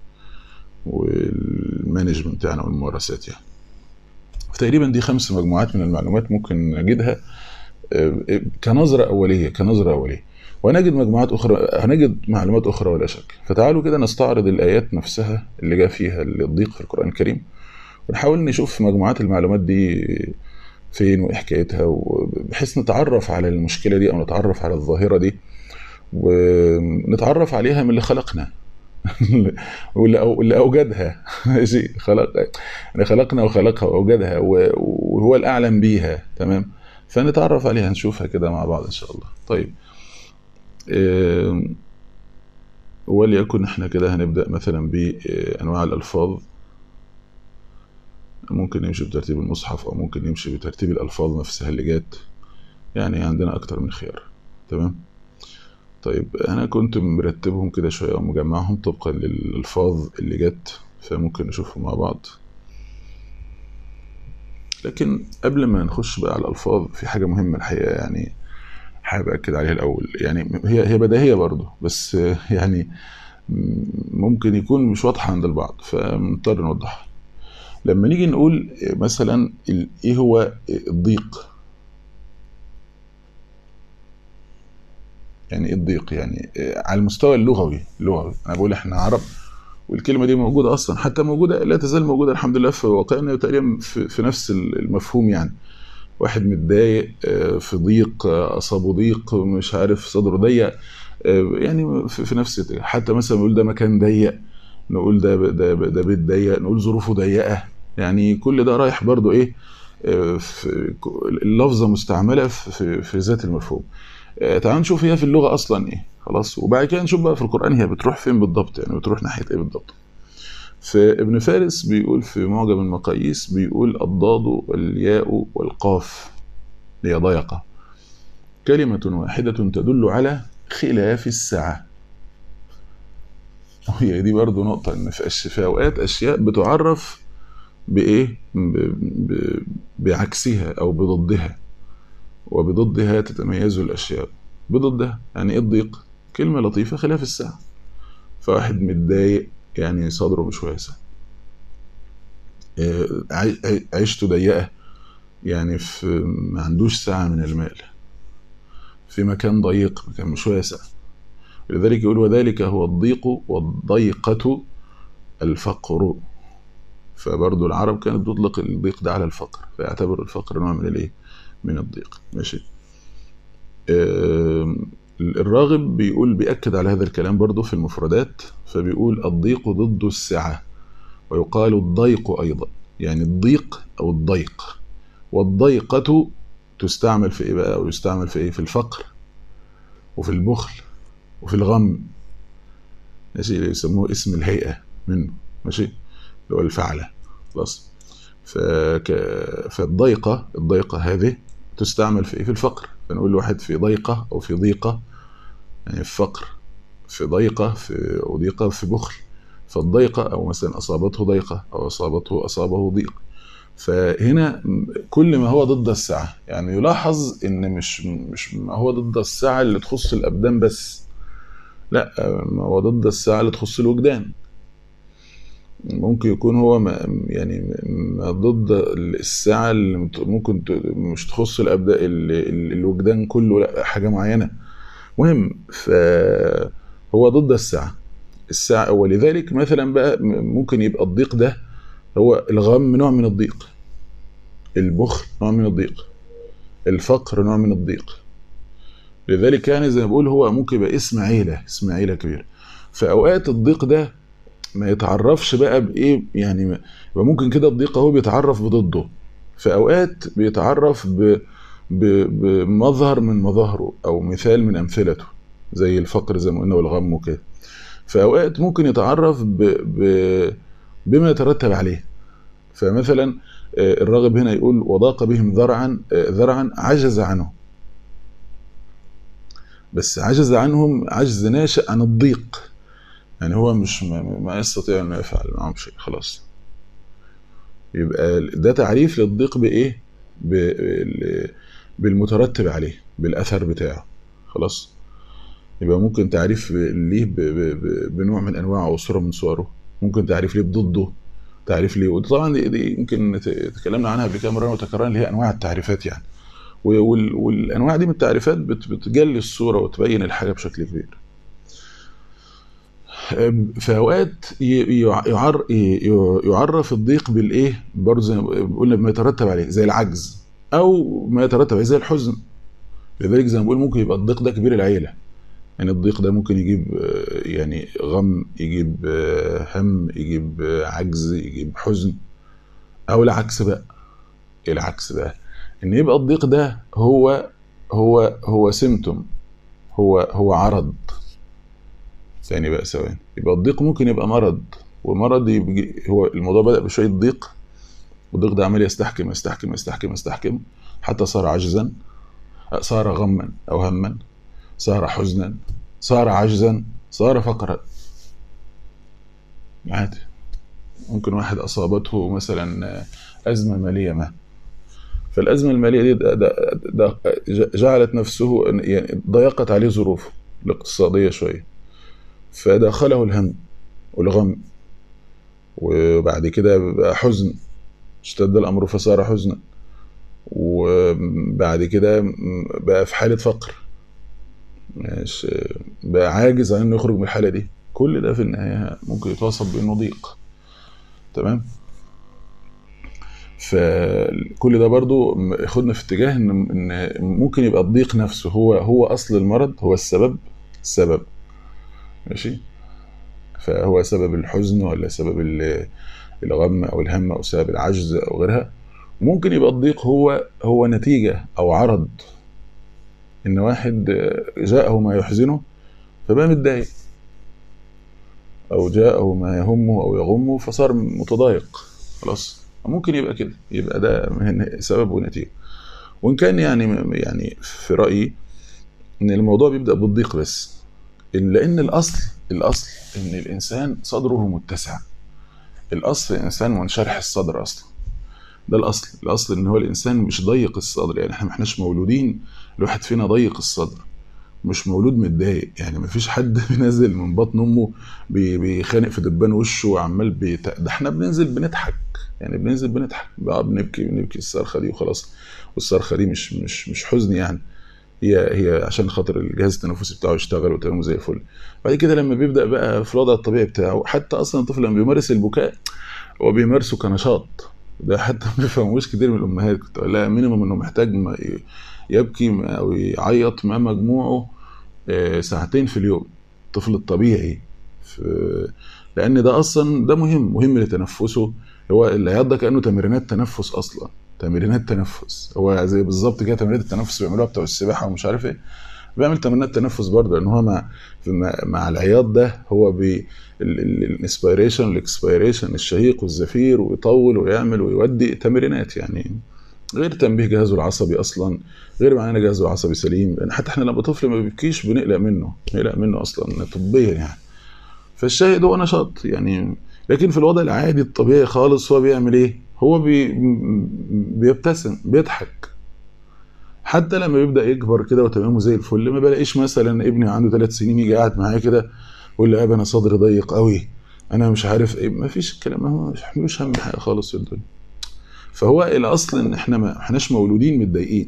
والمانجمنت بتاعنا والممارسات يعني تقريبا دي خمس مجموعات من المعلومات ممكن نجدها آه، كنظرة أولية كنظرة أولية ونجد مجموعات أخرى هنجد معلومات أخرى ولا شك فتعالوا كده نستعرض الآيات نفسها اللي جاء فيها الضيق في القرآن الكريم ونحاول نشوف مجموعات المعلومات دي فين وإيه حكايتها بحيث نتعرف على المشكلة دي أو نتعرف على الظاهرة دي ونتعرف عليها من اللي خلقنا واللي أو- واللي اوجدها ماشي خلق يعني خلقنا وخلقها واوجدها و- وهو الاعلم بيها تمام فنتعرف عليها نشوفها كده مع بعض ان شاء الله طيب آم، وليكن احنا كده هنبدا مثلا بانواع الالفاظ ممكن نمشي بترتيب المصحف او ممكن نمشي بترتيب الالفاظ نفسها اللي جت يعني عندنا اكتر من خيار تمام طيب انا كنت مرتبهم كده شويه ومجمعهم طبقا للالفاظ اللي جت فممكن نشوفهم مع بعض لكن قبل ما نخش بقى على الالفاظ في حاجه مهمه الحقيقه يعني حابب اكد عليها الاول يعني هي هي بديهيه برضه بس يعني ممكن يكون مش واضحه عند البعض فنضطر نوضحها لما نيجي نقول مثلا ايه هو الضيق يعني ايه الضيق يعني على المستوى اللغوي اللغوي انا بقول احنا عرب والكلمه دي موجوده اصلا حتى موجوده لا تزال موجوده الحمد لله في واقعنا تقريبا في, في نفس المفهوم يعني واحد متضايق في ضيق اصابه ضيق مش عارف صدره ضيق يعني في نفس حتى مثلا نقول ده مكان ضيق نقول ده ده ده بيت ضيق نقول ظروفه ضيقه يعني كل ده رايح برضو ايه في اللفظه مستعمله في, في ذات المفهوم تعال نشوف هي في اللغه اصلا ايه خلاص وبعد كده نشوف بقى في القران هي بتروح فين بالضبط يعني بتروح ناحيه ايه بالضبط فابن فارس بيقول في معجم المقاييس بيقول الضاد والياء والقاف هي ضيقه كلمه واحده تدل على خلاف السعه وهي دي برضو نقطة إن في, في أوقات أشياء بتعرف بإيه؟ ب... ب... بعكسها أو بضدها وبضدها تتميز الأشياء بضدها يعني إيه الضيق؟ كلمة لطيفة خلاف السعة فواحد متضايق يعني صدره مش واسع عيشته ضيقة يعني في ما عندوش سعة من المال في مكان ضيق مكان مش واسع لذلك يقول وذلك هو الضيق والضيقة الفقر فبرضو العرب كانت تطلق الضيق ده على الفقر فيعتبر الفقر نوع من الايه من الضيق ماشي آه الراغب بيقول بيأكد على هذا الكلام برضو في المفردات فبيقول الضيق ضد السعة ويقال الضيق أيضا يعني الضيق أو الضيق والضيقة تستعمل في إيه بقى أو يستعمل في إيه في الفقر وفي البخل وفي الغم ماشي اللي يسموه اسم الهيئة منه ماشي اللي هو الفعلة خلاص فك... فالضيقة الضيقة هذه تستعمل في إيه في الفقر فنقول واحد في ضيقة أو في ضيقة يعني في فقر في ضيقة في وضيقة في بخل فالضيقة أو مثلا أصابته ضيقة أو أصابته أصابه ضيق فهنا كل ما هو ضد السعة يعني يلاحظ إن مش مش ما هو ضد السعة اللي تخص الأبدان بس لا ما هو ضد السعة اللي تخص الوجدان ممكن يكون هو ما يعني ما ضد الساعة اللي ممكن مش تخص الأبداء الوجدان كله لا حاجة معينة مهم فهو ضد الساعة الساعة ولذلك مثلا بقى ممكن يبقى الضيق ده هو الغم نوع من الضيق البخل نوع من الضيق الفقر نوع من الضيق لذلك يعني زي ما بقول هو ممكن يبقى اسم عيلة اسم عيلة كبيرة في أوقات الضيق ده ما يتعرفش بقى بايه يعني يبقى ممكن كده الضيق اهو بيتعرف بضده في اوقات بيتعرف ب بمظهر من مظاهره او مثال من امثلته زي الفقر زي ما قلنا والغم وكده في اوقات ممكن يتعرف ب ب بما يترتب عليه فمثلا الراغب هنا يقول وضاق بهم ذرعا ذرعا عجز عنه بس عجز عنهم عجز ناشئ عن الضيق يعني هو مش ما, ما يستطيع انه يفعل معهم شيء خلاص يبقى ده تعريف للضيق بايه بالمترتب عليه بالاثر بتاعه خلاص يبقى ممكن تعريف ليه بنوع من انواع او صوره من صوره ممكن تعريف ليه بضده تعريف ليه وطبعا دي, دي يمكن تكلمنا عنها قبل كده مره وتكررنا اللي هي انواع التعريفات يعني والانواع دي من التعريفات بتجلي الصوره وتبين الحاجه بشكل كبير في اوقات يعر يعرف الضيق بالايه برضه زي ما قلنا بما يترتب عليه زي العجز او ما يترتب عليه زي الحزن لذلك زي ما بقول ممكن يبقى الضيق ده كبير العيله يعني الضيق ده ممكن يجيب يعني غم يجيب هم يجيب عجز يجيب حزن او العكس بقى العكس بقى ان يبقى الضيق ده هو هو هو سيمتوم هو هو عرض ثاني بقى ثواني يبقى الضيق ممكن يبقى مرض ومرض يبقى هو الموضوع بدأ بشوية ضيق والضيق ده عمال يستحكم يستحكم يستحكم يستحكم حتى صار عجزا صار غما او هما صار حزنا صار عجزا صار فقرا عادي ممكن واحد اصابته مثلا ازمه ماليه ما فالازمه الماليه دي ده ده ده جعلت نفسه يعني ضيقت عليه ظروفه الاقتصاديه شويه فدخله الهم والغم وبعد كده بقى حزن اشتد الامر فصار حزنا وبعد كده بقى في حاله فقر مش بقى عاجز عن انه يخرج من الحاله دي كل ده في النهايه ممكن يتوصف بانه ضيق تمام فكل ده برضو ياخدنا في اتجاه ان ان ممكن يبقى الضيق نفسه هو هو اصل المرض هو السبب السبب ماشي فهو سبب الحزن ولا سبب الغم او الهم او سبب العجز او غيرها ممكن يبقى الضيق هو هو نتيجه او عرض ان واحد جاءه ما يحزنه فبقى متضايق او جاءه ما يهمه او يغمه فصار متضايق خلاص ممكن يبقى كده يبقى ده سبب ونتيجه وان كان يعني يعني في رايي ان الموضوع بيبدا بالضيق بس إن لان الاصل الاصل ان الانسان صدره متسع الاصل الانسان منشرح الصدر اصلا ده الاصل الاصل ان هو الانسان مش ضيق الصدر يعني احنا ما احناش مولودين الواحد فينا ضيق الصدر مش مولود متضايق يعني ما فيش حد بينزل من بطن امه بيخانق في دبان وشه وعمال بيت... ده احنا بننزل بنضحك يعني بننزل بنضحك بقى بنبكي بنبكي الصرخه دي وخلاص والصرخه دي مش مش مش حزن يعني هي هي عشان خاطر الجهاز التنفسي بتاعه يشتغل وتمام زي الفل بعد كده لما بيبدا بقى في الوضع الطبيعي بتاعه حتى اصلا الطفل لما بيمارس البكاء هو بيمارسه كنشاط ده حتى ما بيفهموش كتير من الامهات كنت اقول لها مينيمم انه محتاج يبكي او يعيط مع مجموعه ساعتين في اليوم الطفل الطبيعي لان ده اصلا ده مهم مهم لتنفسه هو العياط ده كانه تمرينات تنفس اصلا تمرينات تنفس هو زي بالظبط كده تمرينات التنفس بيعملوها بتوع السباحه ومش عارف ايه بيعمل تمرينات تنفس برضه لان هو مع مع العياط ده هو بي الانسبيريشن والاكسبيريشن الشهيق والزفير ويطول ويعمل ويودي تمرينات يعني غير تنبيه جهازه العصبي اصلا غير معنانا جهازه العصبي سليم لان حتى احنا لما طفل ما بيبكيش بنقلق منه بنقلق منه اصلا طبيا يعني فالشاهد هو نشاط يعني لكن في الوضع العادي الطبيعي خالص هو بيعمل ايه هو بي بيبتسم بيضحك حتى لما بيبدا يكبر كده وتمامه زي الفل ما بلاقيش مثلا ابني عنده ثلاث سنين يجي قاعد معايا كده يقول لي ابا انا صدري ضيق قوي انا مش عارف ايه ما فيش الكلام هو مش هم حاجه خالص في الدنيا فهو الاصل ان احنا ما احناش مولودين متضايقين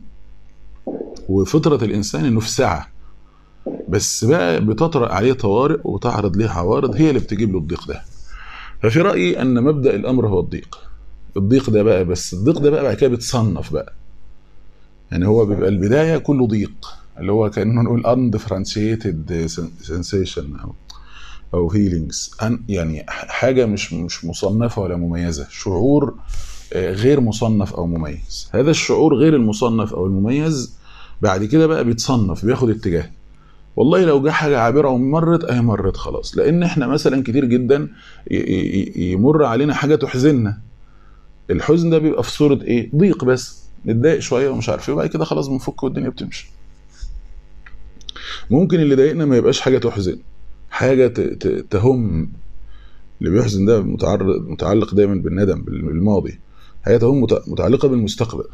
وفطره الانسان انه في سعه بس بقى بتطرأ عليه طوارئ وتعرض ليه عوارض هي اللي بتجيب له الضيق ده ففي رايي ان مبدا الامر هو الضيق الضيق ده بقى بس الضيق ده بقى بعد كده بيتصنف بقى يعني هو بيبقى البدايه كله ضيق اللي هو كانه نقول undifferentiated sensation او او feelings يعني حاجه مش مش مصنفه ولا مميزه شعور غير مصنف او مميز هذا الشعور غير المصنف او المميز بعد كده بقى بيتصنف بياخد اتجاه والله لو جه حاجه عابره ومرت اهي مرت خلاص لان احنا مثلا كتير جدا يمر علينا حاجه تحزننا الحزن ده بيبقى في صوره ايه ضيق بس نتضايق شويه ومش عارف ايه وبعد كده خلاص بنفك والدنيا بتمشي ممكن اللي ضايقنا ما يبقاش حاجه تحزن حاجه تهم اللي بيحزن ده متعرض متعلق دايما بالندم بالماضي حاجه تهم متعلقه بالمستقبل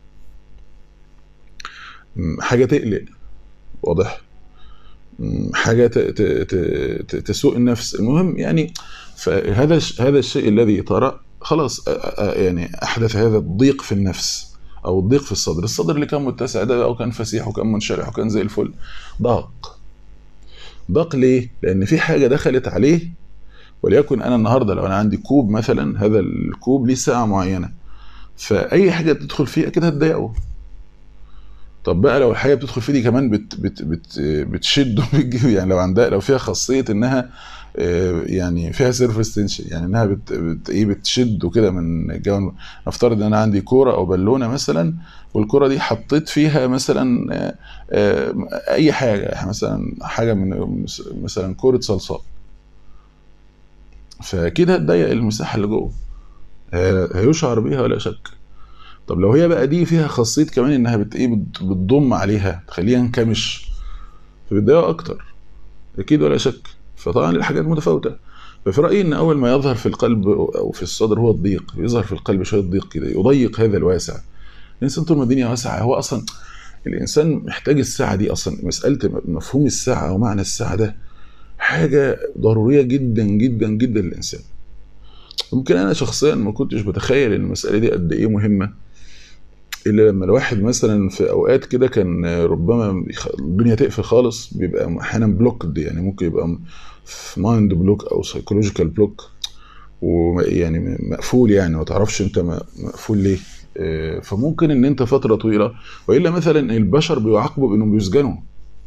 حاجه تقلق واضح حاجه تسوء النفس المهم يعني فهذا هذا الشيء الذي طرأ خلاص يعني احدث هذا الضيق في النفس او الضيق في الصدر الصدر اللي كان متسع ده او كان فسيح وكان منشرح وكان زي الفل ضاق ضاق ليه لان في حاجه دخلت عليه وليكن انا النهارده لو انا عندي كوب مثلا هذا الكوب ليه ساعه معينه فاي حاجه تدخل فيه اكيد هتضايقه طب بقى لو الحاجه بتدخل فيه دي كمان بت بت بت بتشده يعني لو عندها لو فيها خاصيه انها يعني فيها سيرفيس تنشن يعني انها بت بت ايه بتشد كده من الجو نفترض ان انا عندي كوره او بالونه مثلا والكوره دي حطيت فيها مثلا اي حاجه مثلا حاجه من مثلا كوره صلصال فكده هتضيق المساحه اللي جوه ه- هيشعر بيها ولا شك طب لو هي بقى دي فيها خاصيه كمان انها بت ايه بت- بتضم عليها تخليها انكمش فبتضايقه اكتر اكيد ولا شك فطبعا الحاجات متفاوته ففي رايي ان اول ما يظهر في القلب او في الصدر هو الضيق يظهر في القلب شويه ضيق كده يضيق هذا الواسع الانسان طول ما الدنيا واسعه هو اصلا الانسان محتاج الساعه دي اصلا مساله مفهوم الساعه او معنى الساعه ده حاجه ضروريه جدا جدا جدا للانسان ممكن انا شخصيا ما كنتش بتخيل ان المساله دي قد ايه مهمه الا لما الواحد مثلا في اوقات كده كان ربما يخ- الدنيا تقفل خالص بيبقى احيانا بلوكد يعني ممكن يبقى في مايند بلوك او سايكولوجيكال بلوك ويعني مقفول يعني ما تعرفش انت م- مقفول ليه آه، فممكن ان انت فتره طويله والا مثلا البشر بيعاقبوا بانهم بيسجنوا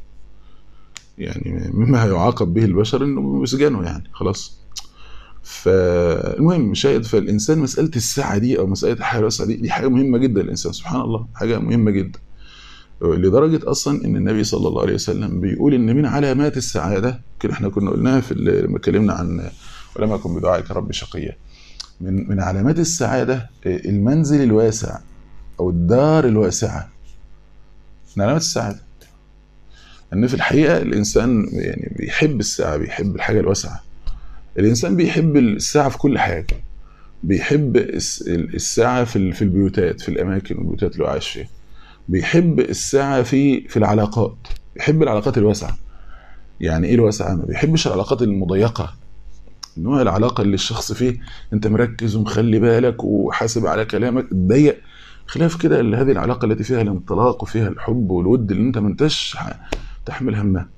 يعني مما هيعاقب به البشر انه بيسجنوا يعني خلاص فالمهم شاهد فالانسان مساله الساعه دي او مساله الحياه الواسعه دي دي حاجه مهمه جدا للانسان سبحان الله حاجه مهمه جدا لدرجه اصلا ان النبي صلى الله عليه وسلم بيقول ان من علامات السعاده كده احنا كنا قلناها في ال- لما اتكلمنا عن ولم يكن بدعائك رب شقيا من من علامات السعاده المنزل الواسع او الدار الواسعه من علامات السعاده ان في الحقيقه الانسان يعني بيحب الساعه بيحب الحاجه الواسعه الانسان بيحب الساعه في كل حاجه بيحب الس- الساعه في ال- في البيوتات في الاماكن والبيوتات اللي هو عايش فيها بيحب الساعه في في العلاقات بيحب العلاقات الواسعه يعني ايه الواسعه ما بيحبش العلاقات المضيقه نوع العلاقه اللي الشخص فيه انت مركز ومخلي بالك وحاسب على كلامك ضيق خلاف كده اللي هذه العلاقه التي فيها الانطلاق وفيها الحب والود اللي انت ما انتش ح- تحمل همها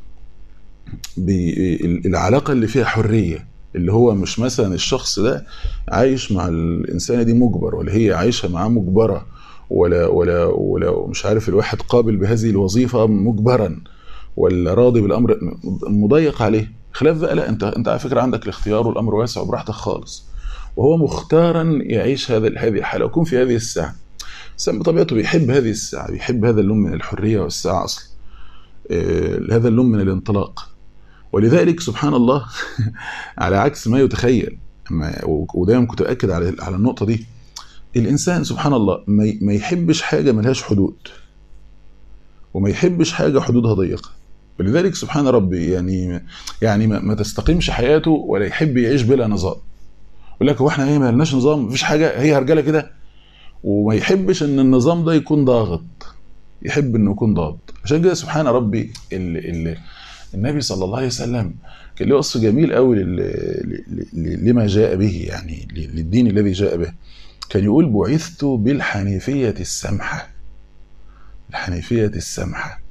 بي- ال- العلاقه اللي فيها حريه اللي هو مش مثلا الشخص ده عايش مع الانسانه دي مجبر ولا هي عايشه معاه مجبره ولا ولا ولا مش عارف الواحد قابل بهذه الوظيفه مجبرا ولا راضي بالامر مضيق عليه خلاف بقى لا انت انت على فكره عندك الاختيار والامر واسع وبراحتك خالص وهو مختارا يعيش هذا هذه الحاله ويكون في هذه الساعه الانسان بطبيعته بيحب هذه الساعه بيحب هذا اللون من الحريه والساعه اصلا آه، هذا اللون من الانطلاق ولذلك سبحان الله على عكس ما يتخيل أما- ودايما كنت أكد على على النقطة دي الإنسان سبحان الله ما ي- ما يحبش حاجة ملهاش حدود وما يحبش حاجة حدودها ضيقة ولذلك سبحان ربي يعني يعني ما, ما تستقيمش حياته ولا يحب يعيش بلا نظام يقول لك هو احنا ايه ما لناش نظام مفيش حاجة هي هرجلة كده وما يحبش ان النظام ده يكون ضاغط يحب انه يكون ضاغط عشان كده سبحان ربي ال ال النبي صلى الله عليه وسلم كان له وصف جميل قوي لل- ل- ل- لما جاء به يعني ل- للدين الذي جاء به كان يقول بعثت بالحنيفية السمحة الحنيفية السمحة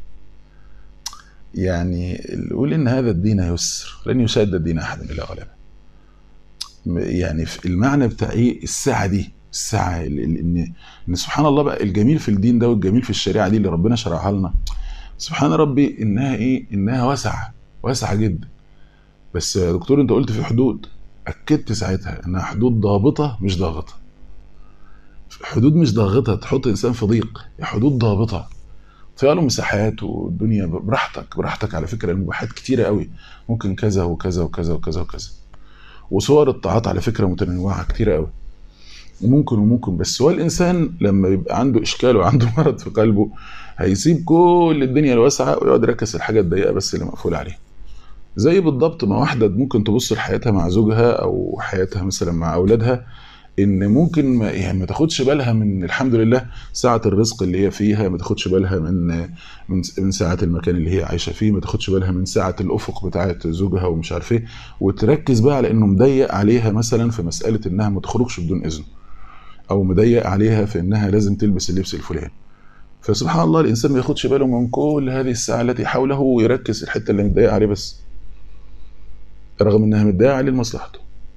يعني يقول إن هذا الدين يسر لن يشاد الدين أحد إلا غلبه يعني في المعنى بتاع إيه السعة دي السعة ال- ال- إن إن سبحان الله بقى الجميل في الدين ده والجميل في الشريعة دي اللي ربنا شرعها لنا سبحان ربي إنها إيه إنها واسعة واسعة جدا بس يا دكتور أنت قلت في حدود أكدت ساعتها إنها حدود ضابطة مش ضاغطة حدود مش ضاغطة تحط إنسان في ضيق هي حدود ضابطة فيها له مساحات والدنيا براحتك براحتك على فكرة المباحات كتيرة قوي ممكن كذا وكذا وكذا وكذا وكذا وصور الطاعات على فكرة متنوعة كتيرة قوي وممكن وممكن بس هو الإنسان لما يبقى عنده إشكال وعنده مرض في قلبه هيسيب كل الدنيا الواسعة ويقعد يركز الحاجة الضيقة بس اللي مقفول عليها زي بالضبط ما واحدة ممكن تبص لحياتها مع زوجها أو حياتها مثلا مع أولادها ان ممكن ما يعني ما تاخدش بالها من الحمد لله ساعه الرزق اللي هي فيها ما تاخدش بالها من من من ساعه المكان اللي هي عايشه فيه ما تاخدش بالها من ساعه الافق بتاعه زوجها ومش عارف ايه وتركز بقى على انه مضيق عليها مثلا في مساله انها ما تخرجش بدون اذن او مضيق عليها في انها لازم تلبس اللبس الفلاني فسبحان الله الانسان ما ياخدش باله من كل هذه الساعه التي حوله ويركز الحته اللي متضايق عليه بس رغم انها متضايقه عليه لمصلحته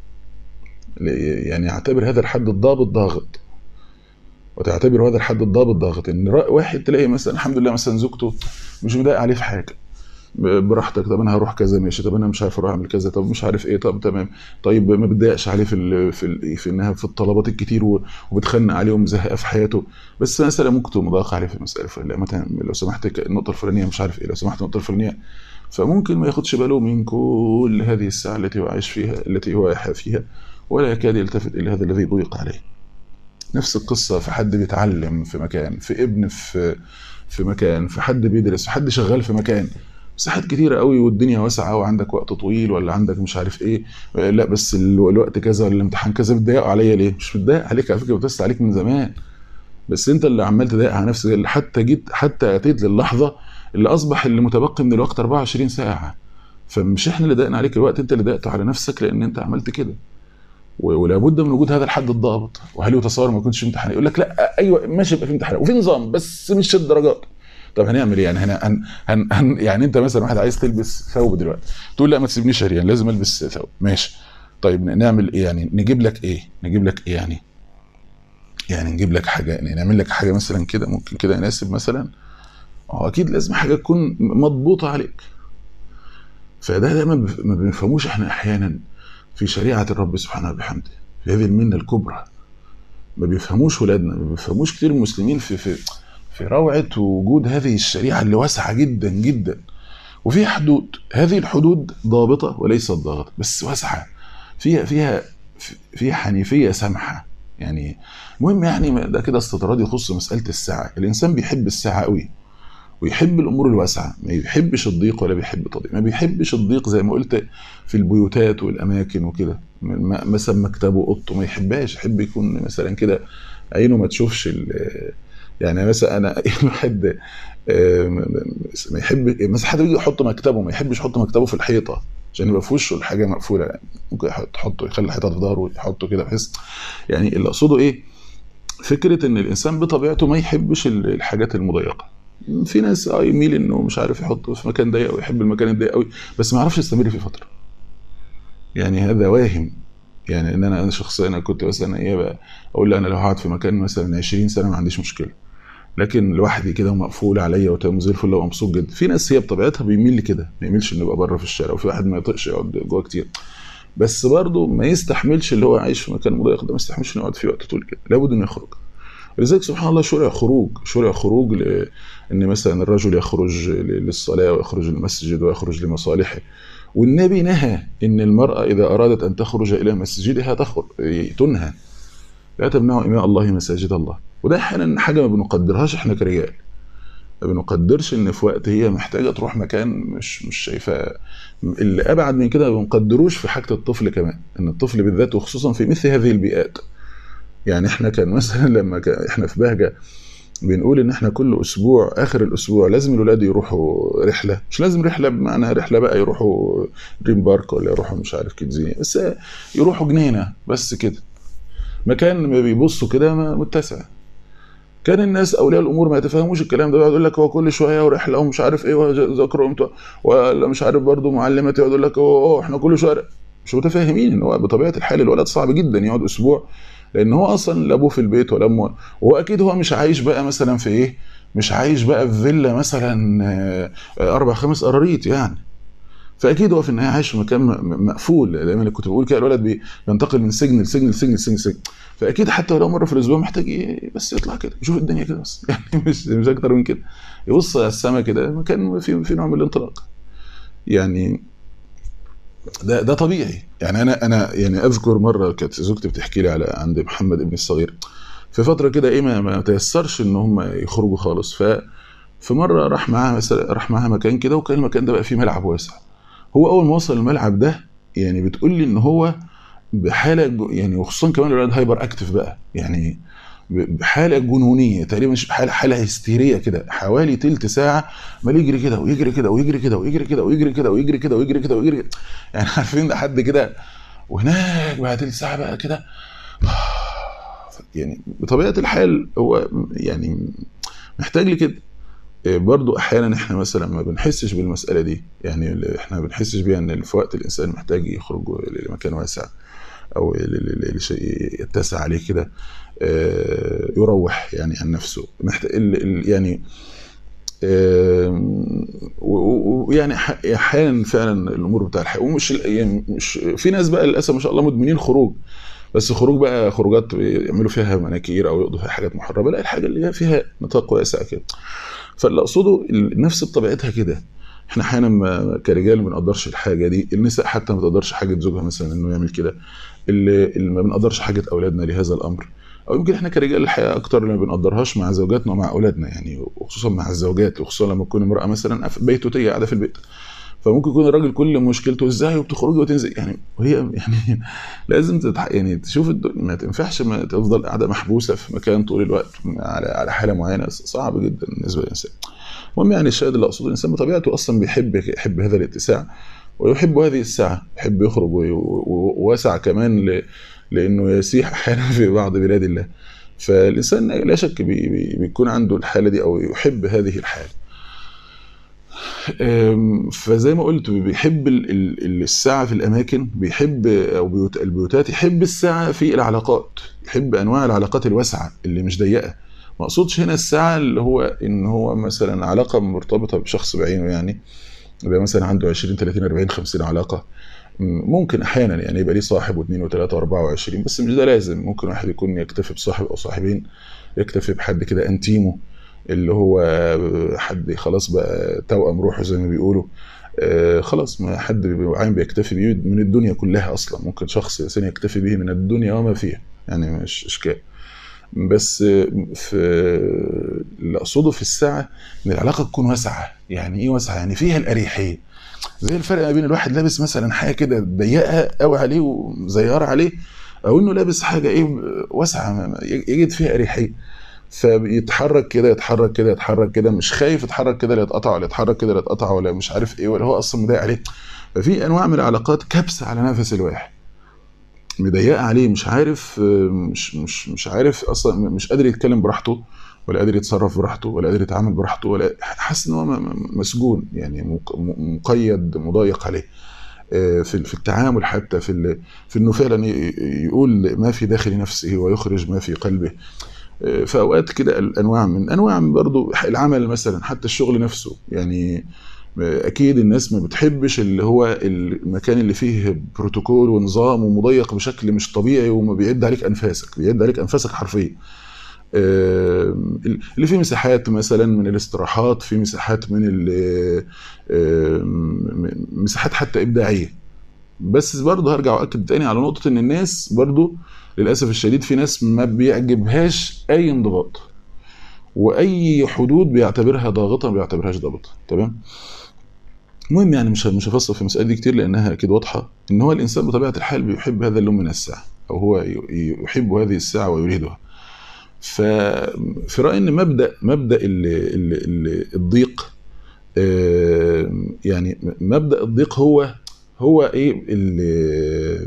يعني يعتبر هذا الحد الضابط ضاغط وتعتبر هذا الحد الضابط ضاغط ان واحد تلاقي مثلا الحمد لله مثلا زوجته مش مضايق عليه في حاجه براحتك طب انا هروح كذا ماشي طب انا مش عارف اروح اعمل كذا طب مش عارف ايه طب تمام طيب ما بتضايقش عليه في ال في ال في انها في الطلبات الكتير وبتخنق عليه ومزهقه في حياته بس مثلا ممكن تبقى مضايقه عليه في المساله الفلانيه مثلا لو سمحت النقطه الفلانيه مش عارف ايه لو سمحت النقطه الفلانيه فممكن ما ياخدش باله من كل هذه الساعه التي هو عايش فيها التي هو يحيا فيها ولا يكاد يلتفت الى هذا الذي ضيق عليه نفس القصه في حد بيتعلم في مكان في ابن في في مكان في حد بيدرس في حد شغال في مكان مساحات كتيرة قوي والدنيا واسعة وعندك وقت طويل ولا عندك مش عارف ايه لا بس ال- الوقت كذا ولا الامتحان كذا بتضايقوا عليا ليه؟ مش متضايق عليك على فكرة بتست عليك من زمان بس انت اللي عمال تضايق على نفسك اللي حتى جيت حتى اتيت للحظة اللي اصبح اللي متبقي من الوقت 24 ساعة فمش احنا اللي ضايقنا عليك الوقت انت اللي ضايقته على نفسك لان انت عملت كده و- ولا بد من وجود هذا الحد الضابط وهل يتصور ما يكونش في امتحان يقول لك لا ايوه ماشي يبقى في امتحان وفي نظام بس مش الدرجات طب هنعمل ايه يعني هن هن هن هن يعني انت مثلا واحد عايز تلبس ثوب دلوقتي تقول لا ما تسيبنيش عريان لازم البس ثوب ماشي طيب نعمل ايه يعني نجيب لك ايه نجيب لك ايه يعني يعني نجيب لك حاجه يعني نعمل لك حاجه مثلا كده ممكن كده يناسب مثلا هو اكيد لازم حاجه تكون مضبوطه عليك فده ده ما بف- ما بنفهموش احنا احيانا في شريعه الرب سبحانه وبحمده في هذه المنه الكبرى ما بيفهموش ولادنا ما بيفهموش كتير المسلمين في في في روعه وجود هذه الشريعه اللي واسعه جدا جدا وفيها حدود هذه الحدود ضابطه وليست ضاغطه بس واسعه فيها فيها فيها حنيفيه سامحه يعني المهم يعني ما- ده كده استطراد يخص مساله السعه الانسان بيحب السعه قوي ويحب الامور الواسعه ما بيحبش الضيق ولا بيحب التضييق ما بيحبش الضيق زي ما قلت في البيوتات والاماكن وكده م- مثلا مكتبه اوضته ما يحبهاش يحب يكون مثلا كده عينه ما تشوفش ال- يعني مثلا انا الواحد آه، م- م- ما يحب مثلا حد يجي يحط مكتبه ما يحبش يحط مكتبه في الحيطه عشان يبقى في وشه الحاجه مقفوله يعني ممكن يحط يحطه يخلي الحيطه في ظهره يحطه كده بحيث يعني اللي اقصده ايه فكره ان الانسان بطبيعته ما يحبش ال- الحاجات المضيقه في ناس اه يميل انه مش عارف يحطه في مكان ضيق ويحب المكان الضيق قوي بس ما يعرفش يستمر فيه فتره يعني هذا واهم يعني ان انا انا شخصيا انا كنت مثلا ايه بقى اقول لا انا لو هقعد في مكان مثلا 20 سنه ما عنديش مشكله لكن لوحدي كده ومقفول عليا وتمام زي الفل ومبسوط جدا في ناس هي بطبيعتها بيميل لكده ما يميلش انه يبقى بره في الشارع وفي واحد ما يطيقش يقعد جوه كتير بس برضه ما يستحملش اللي هو عايش في مكان مضيق ده ما يستحملش انه يقعد فيه وقت طويل كده لابد انه يخرج ولذلك سبحان الله شرع خروج شرع خروج ل... ان مثلا الرجل يخرج ل- للصلاه ويخرج للمسجد ويخرج لمصالحه والنبي نهى ان المراه اذا ارادت ان تخرج الى مسجدها تخرج تنهى لا تمنعوا اماء الله مساجد الله وده احيانا حاجه ما بنقدرهاش احنا كرجال ما بنقدرش ان في وقت هي محتاجه تروح مكان مش مش شايفاه اللي ابعد من كده ما بنقدروش في حاجه الطفل كمان ان الطفل بالذات وخصوصا في مثل هذه البيئات يعني احنا كان مثلا لما كان احنا في بهجه بنقول ان احنا كل اسبوع اخر الاسبوع لازم الولاد يروحوا رحله مش لازم رحله بمعنى رحله بقى يروحوا دريم بارك ولا يروحوا مش عارف كيدزيني بس يروحوا جنينه بس كده مكان ما بيبصوا كده ما- متسع كان الناس اولياء الامور ما يتفهموش الكلام ده يقعد يقول لك هو كل شويه ورحله ومش عارف ايه وذاكروا امتى ولا مش عارف برضه معلمات يقعد يقول لك اوه احنا كل شويه مش متفاهمين ان هو بطبيعه الحال الولد صعب جدا يقعد اسبوع لان هو اصلا لا ابوه في البيت ولا امه وهو اكيد هو مش عايش بقى مثلا في ايه مش عايش بقى في فيلا مثلا آه، آه، اربع خمس قراريط يعني فاكيد هو في النهايه عايش في مكان م- م- مقفول دايما كنت بقول كده الولد بي- بينتقل من سجن لسجن لسجن لسجن, لسجن. فاكيد حتى ولو مره في الاسبوع محتاج ي- بس يطلع كده يشوف الدنيا كده بس يعني مش مش اكتر من كده يبص على السماء كده مكان في في نوع من الانطلاق يعني ده ده طبيعي يعني انا انا يعني اذكر مره كانت زوجتي بتحكي لي على عند محمد ابني الصغير في فتره كده ايه ما, ما تيسرش ان هم يخرجوا خالص ف في مره راح معاها مثلا راح معاها مكان كده وكان المكان ده بقى فيه ملعب واسع هو اول ما وصل الملعب ده يعني بتقول لي ان هو بحاله جو- يعني وخصوصا كمان الولاد هايبر اكتف بقى يعني ب- بحاله جنونيه تقريبا مش حاله حاله هستيريه كده حوالي تلت ساعه عمال يجري كده ويجري كده ويجري كده ويجري كده ويجري كده ويجري كده ويجري كده ويجري كده يعني عارفين ده حد كده وهناك بعد تلت ساعه بقى كده يعني بطبيعه الحال هو يعني محتاج لكده إيه برضو احيانا احنا مثلا ما بنحسش بالمساله دي يعني اللي احنا ما بنحسش بيها ان في وقت الانسان محتاج يخرج لمكان واسع او ل- ل- ل- لشيء يتسع عليه كده آه، يروح يعني عن نفسه محتاج ال- ال- يعني آم، و- و- ويعني ح- احيانا فعلا الامور بتاع الحياه ومش يعني مش في ناس بقى للاسف ما شاء الله مدمنين خروج بس خروج بقى خروجات يعملوا فيها مناكير او يقضوا فيها حاجات محرمه لا الحاجه اللي هي فيها نطاق واسع كده فاللي اقصده النفس بطبيعتها كده احنا احيانا ما- كرجال ما بنقدرش الحاجه دي النساء حتى ما تقدرش حاجه زوجها مثلا انه يعمل كده اللي اللي ما بنقدرش حاجه اولادنا لهذا الامر او يمكن احنا كرجال الحقيقه اكتر اللي ما بنقدرهاش مع زوجاتنا ومع اولادنا يعني وخصوصا مع الزوجات وخصوصا لما تكون امراه مثلا في بيتوتيه قاعده في البيت فممكن يكون الراجل كل مشكلته ازاي وبتخرجي وتنزل يعني وهي يعني لازم تتح... يعني تشوف الدنيا ما تنفعش ما تفضل قاعده محبوسه في مكان طول الوقت على على حاله معينه صعب جدا بالنسبه للانسان. المهم يعني الشاهد اللي اقصده الانسان بطبيعته اصلا بيحب يحب هذا الاتساع ويحب هذه السعه يحب يخرج وي- و- ووسع كمان ل... لانه يسيح احيانا في بعض بلاد الله. فالانسان لا شك بي... بي... بيكون عنده الحاله دي او يحب هذه الحاله. أم، فزي ما قلت بيحب ال- ال- السعة في الأماكن بيحب أو بيوت البيوتات يحب السعة في العلاقات يحب أنواع العلاقات الواسعة اللي مش ضيقة ما أقصدش هنا السعة اللي هو إن هو مثلا علاقة مرتبطة بشخص بعينه يعني يبقى مثلا عنده 20 30 40 50 علاقة م- ممكن أحيانا يعني يبقى ليه صاحب واثنين وثلاثة وأربعة وعشرين بس مش ده لازم ممكن واحد يكون يكتفي بصاحب أو صاحبين يكتفي بحد كده أنتيمو اللي هو حد خلاص بقى توأم روحه زي ما بيقولوا آه، خلاص ما حد بيبقى عين بيكتفي بيه من الدنيا كلها اصلا ممكن شخص انسان يكتفي به من الدنيا وما فيها يعني مش اشكال بس آه، في اللي اقصده في الساعه ان العلاقه تكون واسعه يعني ايه واسعه يعني فيها الاريحيه زي الفرق ما بين الواحد لابس مثلا حاجه كده ضيقه قوي عليه ومزيره عليه او انه لابس حاجه ايه واسعه يجد فيها اريحيه فبيتحرك كده يتحرك كده يتحرك كده مش خايف يتحرك كده لا يتقطع ولا يتحرك كده لا يتقطع ولا مش عارف ايه ولا هو اصلا مضايق عليه ففي انواع من العلاقات كبسه على نفس الواحد مضيقه عليه مش عارف مش مش مش عارف اصلا مش قادر يتكلم براحته ولا قادر يتصرف براحته ولا قادر يتعامل براحته ولا حاسس ان هو م- م- مسجون يعني مق- م- مقيد مضايق عليه آه، في في التعامل حتى في ال- في انه فعلا ي- يقول ما في داخل نفسه ويخرج ما في قلبه آه، في اوقات كده الانواع من انواع من برضو العمل مثلا حتى الشغل نفسه يعني آه، اكيد الناس ما بتحبش اللي هو المكان اللي فيه بروتوكول ونظام ومضيق بشكل مش طبيعي وما بيعد عليك انفاسك بيعد عليك انفاسك حرفيا آه، اللي فيه مساحات مثلا من الاستراحات في مساحات من ال- آه، م- مساحات حتى ابداعيه بس برضه هرجع واكد تاني على نقطه ان الناس برضه للاسف الشديد في ناس ما بيعجبهاش اي انضباط واي حدود بيعتبرها ضاغطه ما بيعتبرهاش ضابطه تمام المهم يعني مش مش هفصل في المساله دي كتير لانها اكيد واضحه ان هو الانسان بطبيعه الحال بيحب هذا اللون من الساعه او هو ي- يحب هذه الساعه ويريدها ففي رايي ان مبدا مبدا ال ال ال الضيق آه، يعني مبدا الضيق هو هو ايه ال-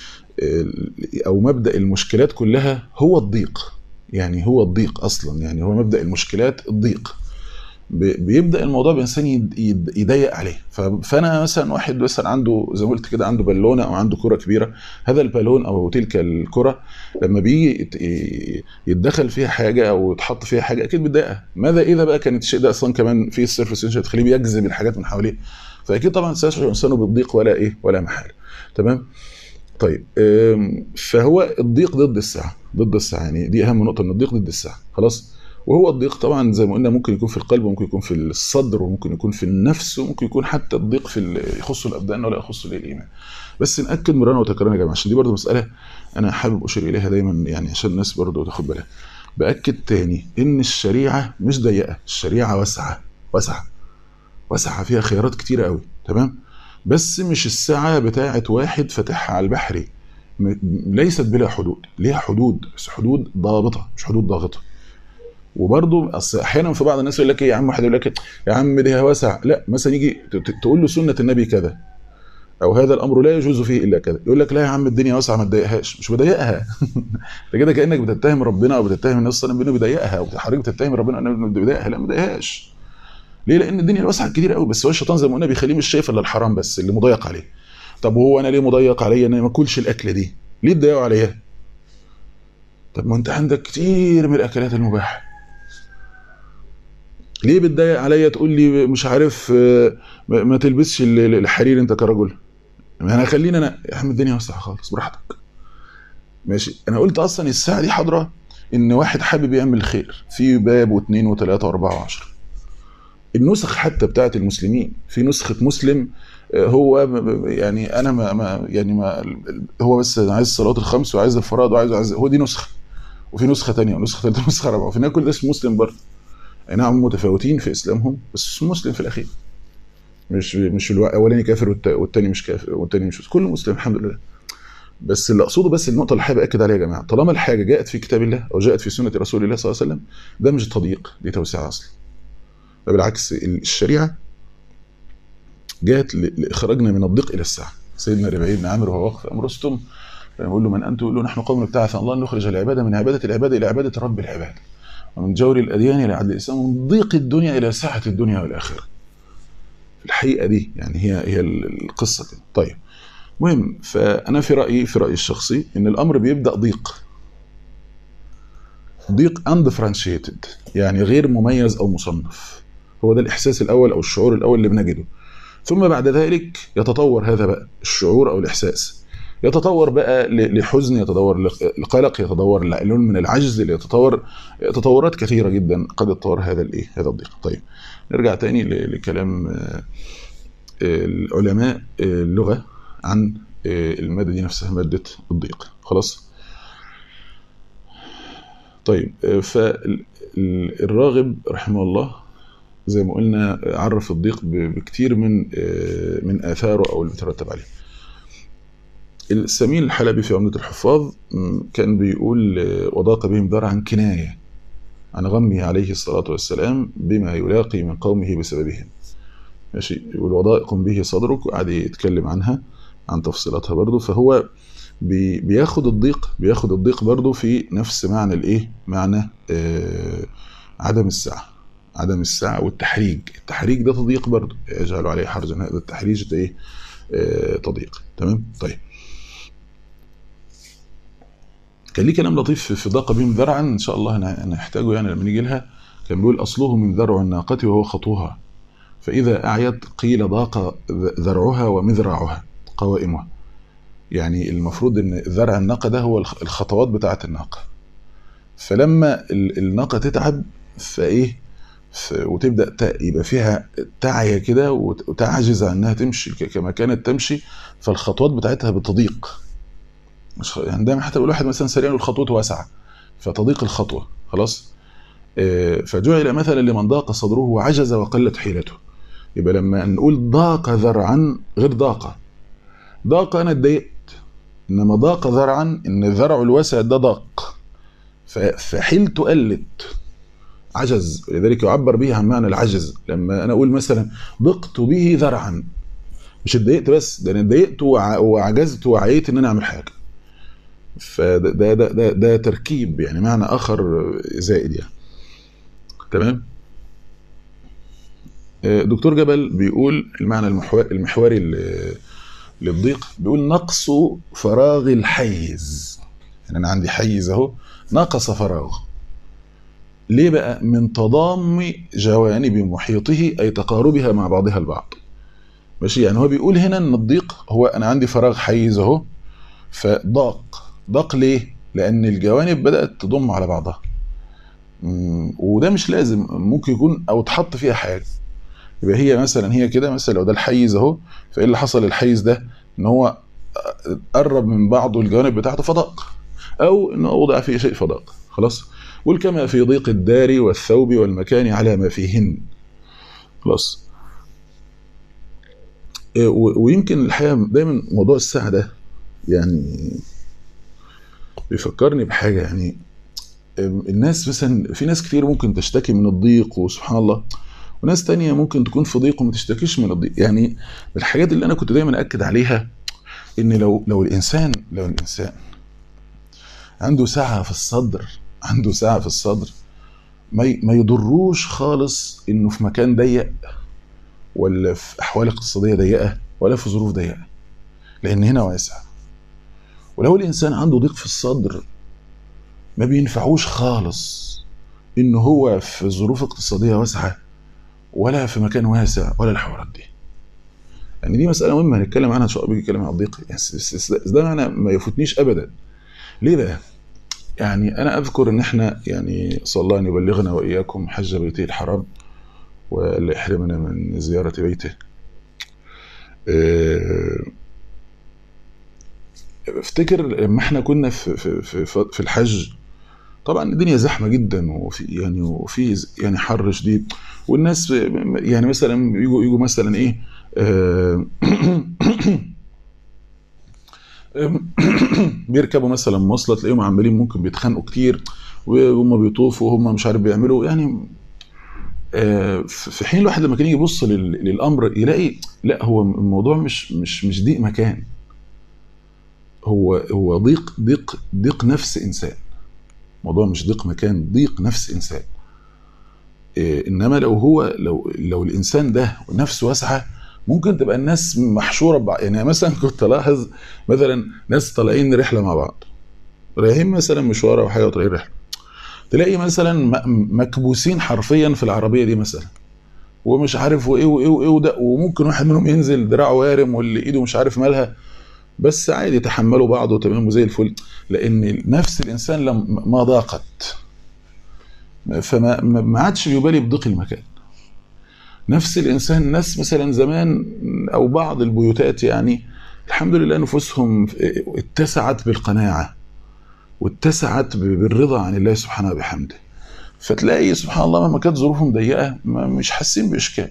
ال- او مبدا المشكلات كلها هو الضيق يعني هو الضيق اصلا يعني هو مبدا المشكلات الضيق ب- بيبدا الموضوع بانسان يد- يد- يضيق عليه ف- فانا مثلا واحد مثلا عنده زي ما قلت كده عنده بالونه او عنده كره كبيره هذا البالون او تلك الكره لما بيجي يت- ي- يتدخل فيها حاجه او يتحط فيها حاجه اكيد بتضايقها ماذا اذا بقى كانت الشيء ده اصلا كمان فيه السيرفس انشا تخليه بيجذب الحاجات من حواليه فاكيد طبعا سيشعر الانسان بالضيق ولا ايه ولا محاله تمام طيب أم، فهو الضيق ضد السعه ضد السعه يعني دي اهم نقطه ان الضيق ضد السعه خلاص وهو الضيق طبعا زي ما قلنا ممكن يكون في القلب وممكن يكون في الصدر وممكن يكون في النفس وممكن يكون حتى الضيق في ال- يخص الابدان ولا يخص الايمان بس ناكد مرارا وتكرارا يا جماعه عشان دي برضه مساله انا حابب اشير اليها دايما يعني عشان الناس برضه تاخد بالها باكد تاني ان الشريعه مش ضيقه الشريعه واسعه واسعه واسعه فيها خيارات كتيره قوي تمام بس مش السعه بتاعه واحد فاتحها على البحري م- ليست بلا حدود ليها حدود بس حدود ضابطه مش حدود ضاغطه وبرضه اصل احيانا في بعض الناس يقول لك ايه يا عم واحد يقول لك يا عم دي واسع لا مثلا يجي ت- ت- تقول له سنه النبي كذا او هذا الامر لا يجوز فيه الا كذا يقول لك لا يا عم الدنيا واسعه ما تضايقهاش مش بضايقها انت كده كانك بتتهم ربنا او بتتهم الناس صلى الله عليه وسلم بانه بيضايقها او حضرتك بتتهم ربنا انه بيضايقها لا ما بيضايقهاش ليه لان الدنيا واسعه كتير قوي بس هو الشيطان زي ما قلنا بيخليه مش شايف الا الحرام بس اللي مضيق عليه طب وهو انا ليه مضيق عليا ان انا ما اكلش الاكله دي ليه تضايقوا عليا طب ما انت عندك كتير من الاكلات المباحه ليه بتضايق عليا تقول لي مش عارف آه، ما ما تلبسش ال- ال- الحرير انت كرجل ما انا خلينا انا يا عم الدنيا واسعه خالص براحتك ماشي انا قلت اصلا الساعه دي حاضره ان واحد حابب يعمل خير في باب واثنين وثلاثه واربعه وعشره النسخ حتى بتاعت المسلمين في نسخه مسلم آه، هو ب- ب- يعني انا ما, ما يعني ما هو بس عايز الصلوات الخمس وعايز الفرائض وعايز عايز هو دي نسخه وفي نسخه ثانيه ونسخه ثالثه ونسخه رابعه وفي النهايه كل ده اسمه مسلم برضه اي نعم متفاوتين في اسلامهم بس اسمه مسلم في الاخير مش مش الاولاني كافر والت- والتاني مش كافر والتاني مش كله مسلم الحمد لله بس اللي اقصده بس النقطه اللي حابب اكد عليها يا جماعه طالما الحاجه جاءت في كتاب الله او جاءت في سنه رسول الله صلى الله عليه وسلم ده مش تضييق دي توسعه اصلا ده بالعكس الشريعه جاءت ل- لاخراجنا من الضيق الى السعه سيدنا ربيعي بن عامر وهو واقف امر رستم يقول له من انتم يقول له نحن قوم ابتعث الله ان نخرج العباده من عباده العباده الى عباده رب العباد ومن جور الاديان الى عدل الاسلام ومن ضيق الدنيا الى سعه الدنيا والاخره في الحقيقه دي يعني هي هي القصه كده طيب مهم فانا في رايي في رايي الشخصي ان الامر بيبدا ضيق ضيق اندفرنشيتد يعني غير مميز او مصنف هو ده الاحساس الاول او الشعور الاول اللي بنجده ثم بعد ذلك يتطور هذا بقى الشعور او الاحساس يتطور بقى ل- لحزن يتطور لقلق يتطور لنوع من العجز يتطور تطورات كثيره جدا قد يتطور هذا الايه هذا الضيق طيب نرجع تاني ل- لكلام آه، آه، العلماء آه، اللغه عن آه، الماده دي نفسها ماده الضيق خلاص طيب فالراغب رحمه الله زي ما قلنا آه، عرف الضيق ب- بكتير من آه، من اثاره او اللي بيترتب عليه السمين الحلبي في عمدة الحفاظ م، كان بيقول آه، وضاق بهم ذرعا كناية عن غمه عليه الصلاة والسلام بما يلاقي من قومه بسببهم ماشي يقول وضائق به صدرك وقعد يتكلم عنها عن تفصيلاتها برضو فهو بي بياخد الضيق بياخد الضيق برضو في نفس معنى الايه معنى آه عدم السعة عدم السعة والتحريج التحريج ده تضييق برضو يجعل عليه حرجا هذا التحريج ده ايه آه تضييق تمام طيب كان ليه كلام لطيف في- في ضاق بهم ذرعا ان شاء الله هن- هنحتاجه يعني لما نيجي لها كان بيقول اصله من ذرع الناقه وهو خطوها فاذا اعيت قيل ضاق ذ- ذرعها ومذرعها قوائمها يعني المفروض ان ذرع الناقه ده هو الخ- الخطوات بتاعه الناقه فلما ال- الناقه تتعب فايه ف- وتبدا ت- يبقى فيها تعيه كده وت- وتعجز عن انها تمشي ك- كما كانت تمشي فالخطوات بتاعتها بتضيق مش خ- يعني دايما حتى يقول واحد مثلا سريع يقول خطوته واسعه فتضيق الخطوه خلاص آه، فجعل مثلا لمن ضاق صدره وعجز وقلت حيلته يبقى لما نقول ضاق ذرعا غير ضاق ضاق انا اتضايقت انما ضاق ذرعا ان الذرع الواسع ده ضاق ف- فحيلته قلت عجز لذلك يعبر به عن معنى العجز لما انا اقول مثلا ضقت به ذرعا مش اتضايقت بس ده انا اتضايقت وع- وعجزت وعيت ان انا اعمل حاجه فده ده ده, ده, ده تركيب يعني معنى اخر زائد يعني تمام آه، دكتور جبل بيقول المعنى المحور- المحوري ل- للضيق بيقول نقص فراغ الحيز يعني انا عندي حيز اهو نقص فراغ ليه بقى من تضام جوانب محيطه اي تقاربها مع بعضها البعض ماشي يعني هو بيقول هنا ان الضيق هو انا عندي فراغ حيز اهو فضاق ضاق ليه لان الجوانب بدات تضم على بعضها مم، وده مش لازم ممكن يكون او اتحط فيها حاجه يبقى هي مثلا هي كده مثلا لو ده الحيز اهو فايه اللي حصل للحيز ده ان هو قرب من بعضه الجوانب بتاعته فضاق او انه وضع فيه شيء فضاق خلاص قل كما في ضيق الدار والثوب والمكان على ما فيهن خلاص إيه، و- ويمكن الحقيقه دايما موضوع الساعه ده يعني بيفكرني بحاجه يعني أم، الناس مثلا في ناس كتير ممكن تشتكي من الضيق وسبحان الله وناس تانية ممكن تكون في ضيق وما تشتكيش من الضيق يعني من الحاجات اللي انا كنت دايما اكد عليها ان لو لو الانسان لو الانسان عنده سعه في الصدر عنده سعه في الصدر ما ي- ما يضروش خالص انه في مكان ضيق ولا في احوال اقتصاديه ضيقه ولا في ظروف ضيقه لان هنا واسع ولو الانسان عنده ضيق في الصدر ما بينفعوش خالص ان هو في ظروف اقتصاديه واسعه ولا في مكان واسع ولا الحوارات دي يعني دي مساله مهمه هنتكلم عنها ان شاء الله بيجي كلام عن الضيق يعني س- س- س- ده معنى ما يفوتنيش ابدا ليه بقى يعني انا اذكر ان احنا يعني صلى الله ان يبلغنا واياكم حج بيته الحرام ولا يحرمنا من زيارة بيته آه، افتكر لما احنا كنا في في في, في الحج طبعا الدنيا زحمه جدا وفي يعني وفي ز- يعني حر شديد والناس يعني مثلا يجوا يجوا مثلا ايه آه، بيركبوا مثلا مواصله تلاقيهم عمالين ممكن بيتخانقوا كتير وهم بيطوفوا وهم مش عارف بيعملوا يعني آه، في في حين الواحد لما كان يجي يبص لل- للامر يلاقي لا هو الموضوع مش مش مش ضيق مكان هو هو ضيق ضيق ضيق نفس انسان موضوع مش ضيق مكان ضيق نفس انسان إيه، انما لو هو لو لو الانسان ده نفسه واسعه ممكن تبقى الناس محشوره ببعض يعني مثلا كنت الاحظ مثلا ناس طالعين رحله مع بعض رايحين مثلا مشوار او حاجه وطالعين رحله تلاقي مثلا م- مكبوسين حرفيا في العربيه دي مثلا ومش عارف وايه وايه وايه وده وممكن واحد منهم ينزل دراعه وارم واللي ايده مش عارف مالها بس عادي يتحملوا بعض وتمام وزي الفل لان نفس الانسان لم ما ضاقت فما ما ما عادش يبالي بضيق المكان نفس الانسان ناس مثلا زمان او بعض البيوتات يعني الحمد لله نفوسهم اتسعت بالقناعه واتسعت بالرضا عن الله سبحانه وبحمده فتلاقي سبحان الله مهما كانت ظروفهم ضيقه ما- مش حاسين باشكال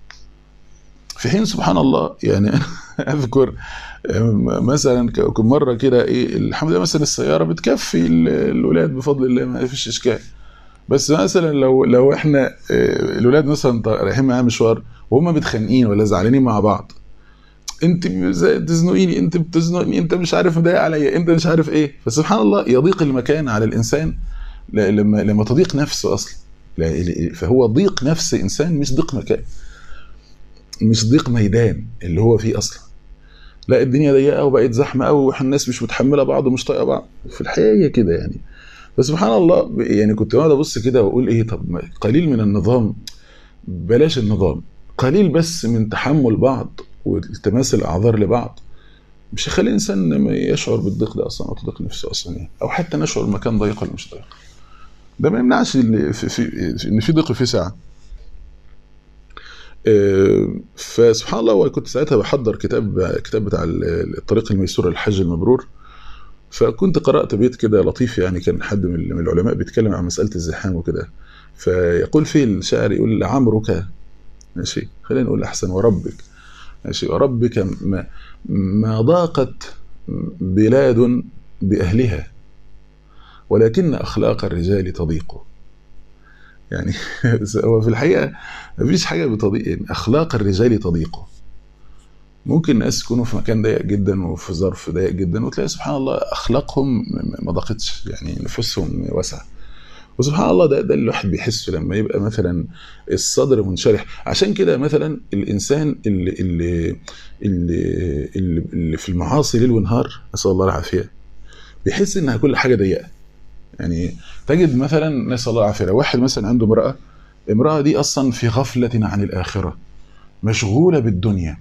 في حين سبحان الله يعني اذكر مثلا ك- مره كده ايه الحمد لله مثلا السياره بتكفي ال- الولاد بفضل الله ما فيش اشكال بس مثلا لو لو احنا آه، الولاد مثلا ط- رايحين معايا مشوار وهم متخانقين ولا زعلانين مع بعض انت زي- بتزنقيني انت بتزنقني انت مش عارف مضايق عليا انت مش عارف ايه فسبحان الله يضيق المكان على الانسان ل- لما لما تضيق نفسه اصلا لا- فهو ضيق نفس انسان مش ضيق مكان مش ضيق ميدان اللي هو فيه اصلا لا الدنيا ضيقه وبقت زحمه قوي والناس مش متحمله بعض ومش طايقه بعض في الحقيقه هي كده يعني فسبحان الله يعني كنت قاعد ابص كده واقول ايه طب ما قليل من النظام بلاش النظام قليل بس من تحمل بعض والتماس الاعذار لبعض مش هيخلي الانسان ما يشعر بالضيق ده اصلا او تضيق نفسه اصلا يعني او حتى نشعر المكان ضيق ولا مش ضيق ده ما يمنعش ان في, في ان في ضيق في سعه آه، فسبحان الله وكنت ساعتها بحضر كتاب كتاب بتاع الطريق الميسور للحج المبرور فكنت قرأت بيت كده لطيف يعني كان حد من من العلماء بيتكلم عن مسألة الزحام وكده فيقول فيه الشاعر يقول لعمرك ماشي خلينا نقول أحسن وربك ماشي وربك ما, ما ضاقت بلاد بأهلها ولكن أخلاق الرجال تضيق يعني هو في الحقيقة مفيش حاجة بتضيق يعني أخلاق الرجال تضيق ممكن ناس يكونوا في مكان ضيق جدا وفي ظرف ضيق جدا وتلاقي سبحان الله اخلاقهم ما ضاقتش يعني نفوسهم واسعه وسبحان الله ده ده اللي الواحد بيحسه لما يبقى مثلا الصدر منشرح عشان كده مثلا الانسان اللي اللي اللي, اللي, اللي في المعاصي ليل ونهار نسال الله العافيه بيحس انها كل حاجه ضيقه يعني تجد مثلا نسال الله العافيه لو واحد مثلا عنده امراه امراه دي اصلا في غفله عن الاخره مشغوله بالدنيا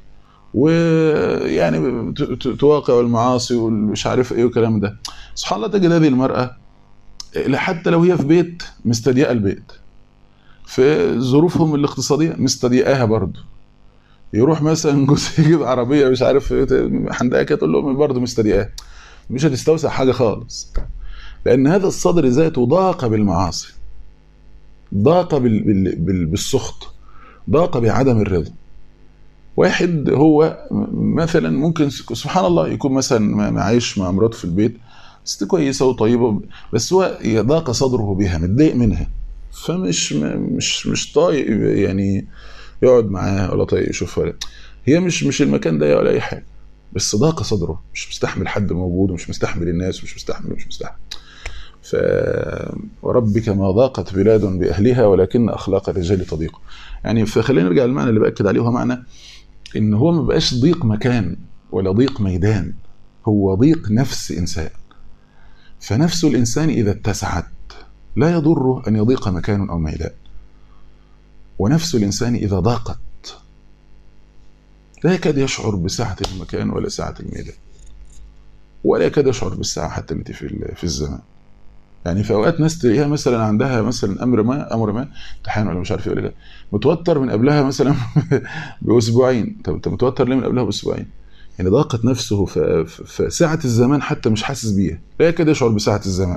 ويعني تواقع المعاصي والمش عارف ايه والكلام ده سبحان الله تجد هذه المرأة حتى لو هي في بيت مستضيقة البيت في ظروفهم الاقتصادية مستضيقاها برضه يروح مثلا جوز يجيب عربية مش عارف حندقة تقول له برضه مستضيقاها مش هتستوسع حاجة خالص لأن هذا الصدر ذاته ضاق بالمعاصي ضاق بالسخط ضاق بعدم الرضا واحد هو مثلا ممكن سبحان الله يكون مثلا عايش مع مراته في البيت ست كويسه وطيبه بس هو ضاق صدره بها متضايق منها فمش مش مش طايق يعني يقعد معاها ولا طايق يشوفها هي مش مش المكان ده ولا اي حاجه بس ضاق صدره مش مستحمل حد موجود ومش مستحمل الناس ومش مستحمل ومش مستحمل ف وربك ما ضاقت بلاد باهلها ولكن اخلاق الرجال تضيق يعني فخلينا نرجع للمعنى اللي باكد عليه وهو معنى ان هو ما بقاش ضيق مكان ولا ضيق ميدان هو ضيق نفس انسان فنفس الانسان اذا اتسعت لا يضره ان يضيق مكان او ميدان ونفس الانسان اذا ضاقت لا يكاد يشعر بسعه المكان ولا سعه الميدان ولا يكاد يشعر بالسعه حتى التي في في الزمان يعني في اوقات ناس تلاقيها مثلا عندها مثلا امر ما امر ما امتحان ولا مش عارف ايه ولا كده متوتر من قبلها مثلا باسبوعين طب انت متوتر ليه من قبلها باسبوعين؟ يعني ضاقت نفسه في, في في ساعة الزمان حتى مش حاسس بيها لا يكاد يشعر بساعة الزمان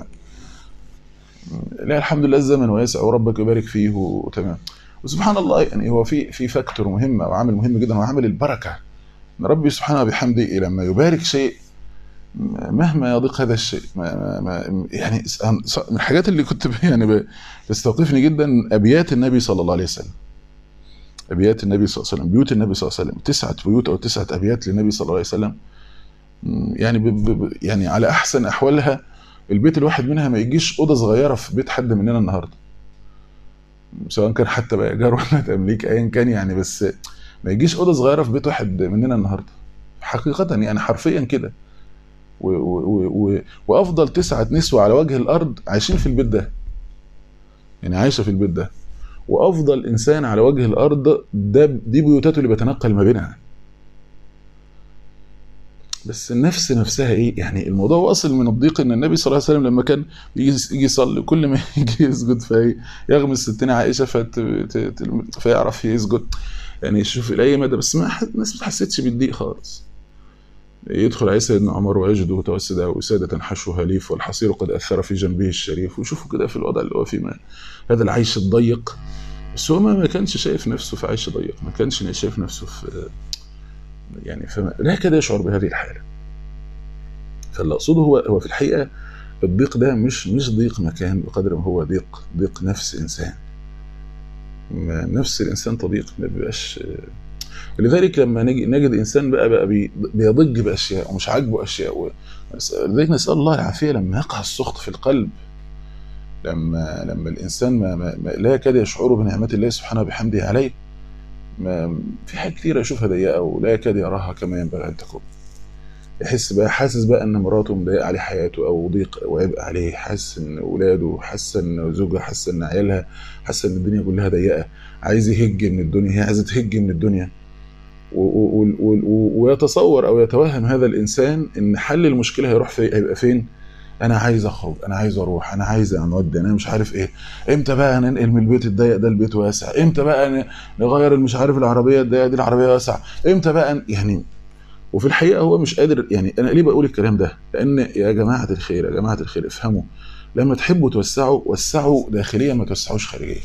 لا الحمد لله الزمن واسع وربك يبارك فيه وتمام وسبحان الله يعني هو في في فاكتور مهم او عامل مهم جدا هو عامل البركه ان ربي سبحانه بحمده لما يبارك شيء مهما يضيق هذا الشيء ما ما يعني من الحاجات اللي كنت يعني بتستوقفني جدا ابيات النبي صلى الله عليه وسلم ابيات النبي صلى الله عليه وسلم بيوت النبي صلى الله عليه وسلم تسعه بيوت او تسعه ابيات للنبي صلى الله عليه وسلم يعني ب ب يعني على احسن احوالها البيت الواحد منها ما يجيش اوضه صغيره في بيت حد مننا النهارده سواء كان حتى بقى ايجار ولا تمليك ايا كان يعني بس ما يجيش اوضه صغيره في بيت واحد مننا النهارده حقيقه يعني حرفيا كده و و و وافضل تسعه نسوه على وجه الارض عايشين في البيت ده يعني عايشه في البيت ده وافضل انسان على وجه الارض ده دي بيوتاته اللي بيتنقل ما بينها بس النفس نفسها ايه يعني الموضوع واصل من الضيق ان النبي صلى الله عليه وسلم لما كان يجي يجي يصلي كل ما يجي يسجد في يغمس ستنا عائشه فت... فيعرف يسجد يعني شوف لاي مدى بس ما الناس ما حسيتش بالضيق خالص يدخل عليه سيدنا عمر ويجد متوسدا وسادة حشوها ليف والحصير قد أثر في جنبه الشريف وشوفوا كده في الوضع اللي هو فيه ما هذا العيش الضيق بس هو ما كانش شايف نفسه في عيش ضيق ما كانش شايف نفسه في يعني فما لا يكاد يشعر بهذه الحاله فاللي اقصده هو هو في الحقيقه الضيق ده مش مش ضيق مكان بقدر ما هو ضيق ضيق نفس انسان نفس الانسان تضيق ما بيبقاش لذلك لما نجي نجد انسان بقى بقى بيضج باشياء ومش عاجبه اشياء لذلك نسال الله العافيه لما يقع السخط في القلب لما لما الانسان ما, ما, ما لا يكاد يشعر بنعمه الله سبحانه وبحمده عليه ما في حاجات كتير يشوفها ضيقه ولا يكاد يراها كما ينبغي ان تكون يحس بقى حاسس بقى ان مراته مضايقه عليه حياته او ضيق وعبء عليه حاسس ان اولاده حاسه ان زوجها حاسه ان عيالها حاسه ان الدنيا كلها ضيقه عايز يهج من الدنيا هي عايزه تهج من الدنيا ويتصور او يتوهم هذا الانسان ان حل المشكله هيروح في هيبقى فين انا عايز اخرج انا عايز اروح انا عايز انودي انا مش عارف ايه امتى بقى ننقل من البيت الضيق ده البيت واسع امتى بقى نغير مش عارف العربيه الضيقه دي العربيه واسع امتى بقى يعني وفي الحقيقه هو مش قادر يعني انا ليه بقول الكلام ده لان يا جماعه الخير يا جماعه الخير افهموا لما تحبوا توسعوا وسعوا داخليا ما توسعوش خارجيا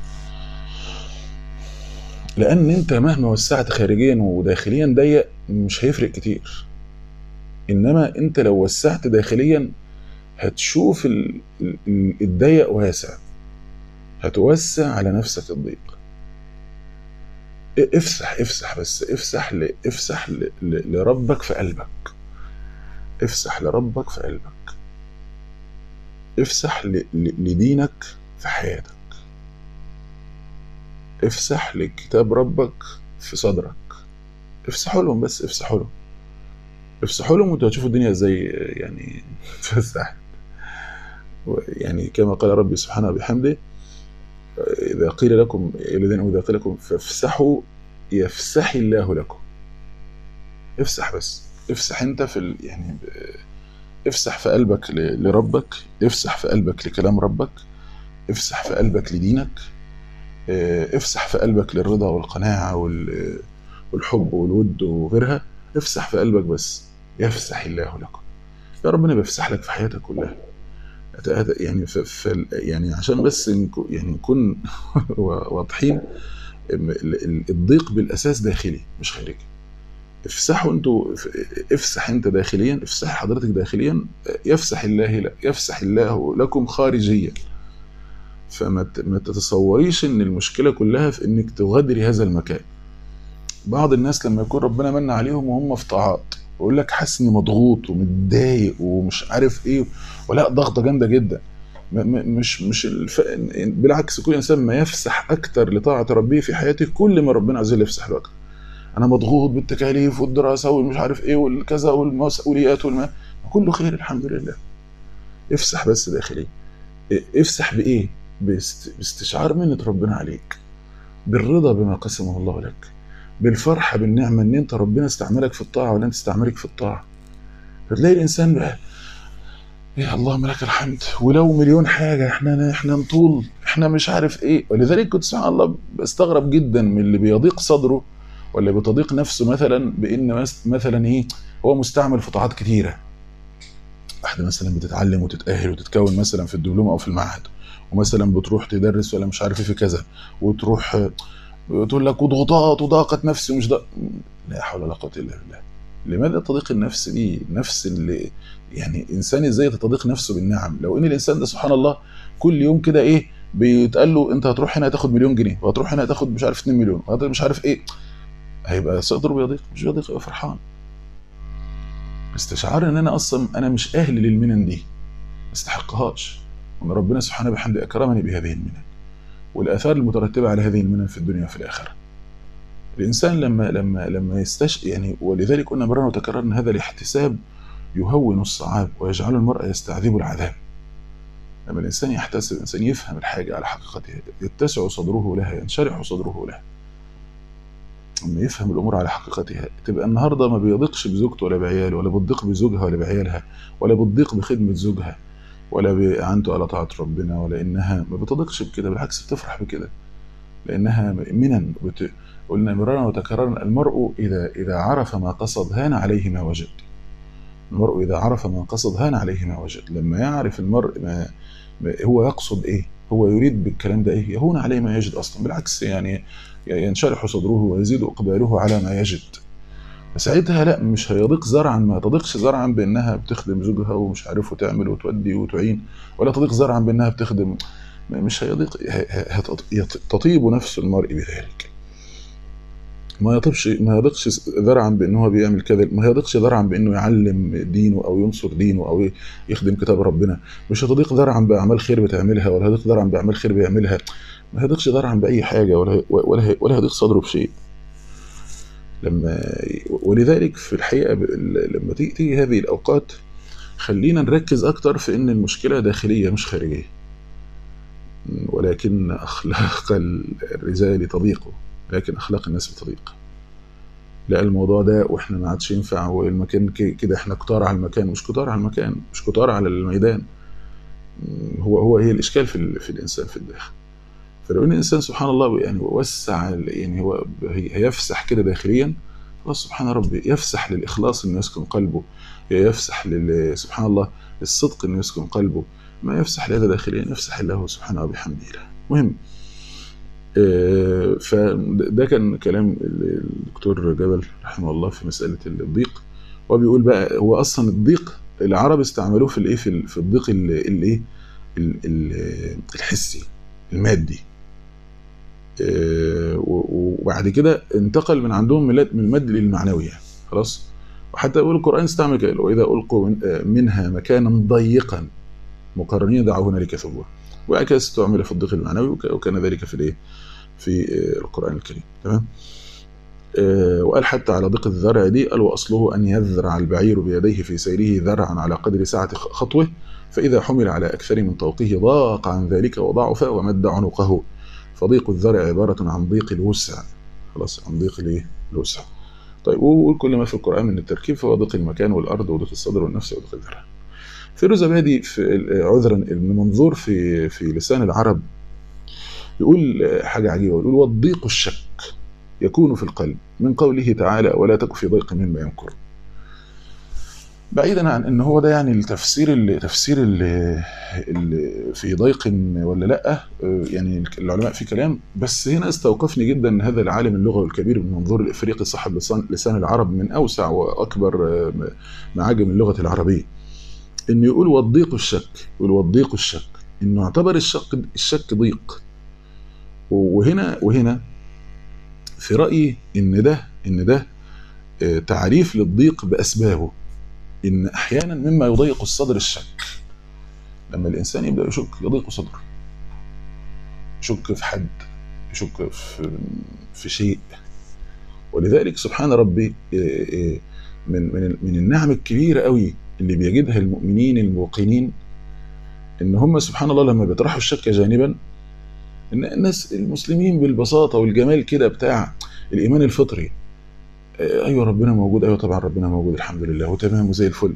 لان انت مهما وسعت خارجيا وداخليا ضيق مش هيفرق كتير انما انت لو وسعت داخليا هتشوف الضيق واسع هتوسع على نفسك الضيق افسح افسح بس افسح ل... افسح ل... ل... لربك في قلبك افسح لربك في قلبك افسح ل... ل... لدينك في حياتك افسح لكتاب ربك في صدرك افسحوا لهم بس افسحوا لهم افسحوا لهم وانتوا هتشوفوا الدنيا ازاي يعني اتفسحت يعني كما قال ربي سبحانه وبحمده إذا قيل لكم الذين إذا قيل لكم فافسحوا يفسح الله لكم افسح بس افسح انت في ال... يعني افسح في قلبك ل... لربك افسح في قلبك لكلام ربك افسح في قلبك لدينك افسح في قلبك للرضا والقناعة وال... والحب والود وغيرها افسح في قلبك بس يفسح الله لكم يا ربنا بيفسح لك في حياتك كلها يعني ف... ف... يعني عشان بس نكون يعني نكون واضحين الضيق بالاساس داخلي مش خارجي افسحوا انتوا افسح انت داخليا افسح حضرتك داخليا يفسح الله لك يفسح الله لكم خارجيا فما ما تتصوريش ان المشكله كلها في انك تغادري هذا المكان بعض الناس لما يكون ربنا من عليهم وهم في طاعات يقول لك حاسس اني مضغوط ومتضايق ومش عارف ايه ولا ضغطه جامده جدا مش مش الف... بالعكس كل انسان ما يفسح اكتر لطاعه ربه في حياته كل ما ربنا عز وجل يفسح له اكتر انا مضغوط بالتكاليف والدراسه والمش عارف ايه والكذا والمسؤوليات والما كله خير الحمد لله افسح بس داخليا افسح بايه باست... باستشعار منة ربنا عليك بالرضا بما قسمه الله لك بالفرحه بالنعمه ان انت ربنا استعملك في الطاعه ولا انت استعملك في الطاعه فتلاقي الانسان بقى يا اللهم لك الحمد ولو مليون حاجه احنا احنا نطول احنا مش عارف ايه ولذلك كنت سبحان الله بستغرب جدا من اللي بيضيق صدره ولا بتضيق نفسه مثلا بان مس- مثلا ايه هو مستعمل في طاعات كتيره واحده مثلا بتتعلم وتتاهل وتتكون مثلا في الدبلوم او في المعهد ومثلا بتروح تدرس ولا مش عارف ايه في كذا وتروح آه، تقول لك وضغوطات وضاقت نفسي ومش ضاق لا حول ولا قوه الا بالله لماذا تضيق النفس دي النفس اللي يعني انسان ازاي تضيق نفسه بالنعم لو ان الانسان ده سبحان الله كل يوم كده ايه بيتقال له انت هتروح هنا هتاخد مليون جنيه وهتروح هنا هتاخد مش عارف 2 مليون وهتروح مش عارف ايه هيبقى صدره بيضيق مش بيضيق يبقى فرحان استشعار ان انا اصلا انا مش اهل للمنن دي ما استحقهاش وان ربنا سبحانه بحمده اكرمني بهذه المنن والاثار المترتبه على هذه المنن في الدنيا وفي الاخره الانسان لما لما لما يستش يعني ولذلك قلنا مرة وتكررنا هذا الاحتساب يهون الصعاب ويجعل المرء يستعذب العذاب لما الانسان يحتسب الانسان يفهم الحاجه على حقيقتها يتسع صدره لها ينشرح صدره لها لما يفهم الامور على حقيقتها تبقى النهارده ما بيضيقش بزوجته ولا بعياله ولا بتضيق بزوجها ولا بعيالها ولا بتضيق بخدمه زوجها ولا باعانته على طاعه ربنا ولا انها ما بتضيقش بكده بالعكس بتفرح بكده لانها منن بت... قلنا مرارا وتكرارا المرء اذا اذا عرف ما قصد هان عليه ما وجد المرء اذا عرف ما قصد هان عليه ما وجد لما يعرف المرء ما ما هو يقصد ايه هو يريد بالكلام ده ايه يهون عليه ما يجد اصلا بالعكس يعني ينشرح صدره ويزيد اقباله على ما يجد فساعتها لا مش هيضيق زرعا ما تضيقش زرعا بانها بتخدم زوجها ومش عارف وتعمل وتودي وتعين ولا تضيق زرعا بانها بتخدم مش هيضيق تطيب نفس المرء بذلك ما يطيبش ما يضيقش ذرعا بانه هو بيعمل كذا ما يضيقش ذرعا بانه يعلم دينه او ينصر دينه او يخدم كتاب ربنا مش هتضيق ذرعا باعمال خير بتعملها ولا هيضيق ذرعا باعمال خير بيعملها ما هيضيقش ذرعا باي حاجه ولا ولا ولا هيضيق صدره بشيء لما ولذلك في الحقيقه لما تيجي هذه الاوقات خلينا نركز اكتر في ان المشكله داخليه مش خارجيه ولكن اخلاق الرجال تضيق لكن اخلاق الناس بتضيق لا الموضوع ده واحنا ما عادش ينفع والمكان كده احنا كتار على المكان مش كتار على المكان مش كتار على الميدان هو هو هي الاشكال في, في الانسان في الداخل فلو ان الانسان سبحان الله يعني وسع يعني هو هيفسح كده داخليا الله سبحان ربي يفسح للاخلاص انه يسكن قلبه يفسح لل سبحان الله للصدق انه يسكن قلبه ما يفسح لهذا داخليا يفسح الله سبحانه وبحمده له مهم فده كان كلام الدكتور جبل رحمه الله في مساله الضيق هو بيقول بقى هو اصلا الضيق العرب استعملوه في الايه في الضيق الايه الحسي المادي وبعد كده انتقل من عندهم من المادي للمعنوي يعني خلاص وحتى يقول القران استعمل كده واذا القوا منها مكانا ضيقا مقرنين دعوا هنالك ثبورا وهكذا استعمل في الضيق المعنوي وكان ذلك في الايه في القران الكريم تمام وقال حتى على ضيق الذرع دي قال واصله ان يذرع البعير بيديه في سيره ذرعا على قدر سعه خطوه فاذا حمل على اكثر من طوقه ضاق عن ذلك وضعف ومد عنقه فضيق الذرع عباره عن ضيق الوسع خلاص عن ضيق الايه الوسع طيب وقول كل ما في القران من التركيب فهو ضيق المكان والارض وضيق الصدر والنفس وضيق الذرع فيروز زبادي في عذرا ابن منظور في في لسان العرب يقول حاجه عجيبه يقول والضيق الشك يكون في القلب من قوله تعالى ولا تك في ضيق مما يمكر بعيدا عن ان هو ده يعني التفسير اللي تفسير اللي, اللي في ضيق ولا لا يعني العلماء في كلام بس هنا استوقفني جدا ان هذا العالم اللغوي الكبير من منظور الافريقي صاحب لسان, لسان العرب من اوسع واكبر معاجم اللغه العربيه انه يقول والضيق الشك يقول والضيق الشك انه اعتبر الشك الشك ضيق وهنا وهنا في رايي ان ده ان ده تعريف للضيق باسبابه ان احيانا مما يضيق الصدر الشك لما الانسان يبدا يشك يضيق صدره يشك في حد يشك في في شيء ولذلك سبحان ربي من من من النعم الكبيره قوي اللي بيجدها المؤمنين الموقنين ان هم سبحان الله لما بيطرحوا الشك جانبا ان الناس المسلمين بالبساطه والجمال كده بتاع الايمان الفطري ايوه ربنا موجود ايوه طبعا ربنا موجود الحمد لله وتمام وزي الفل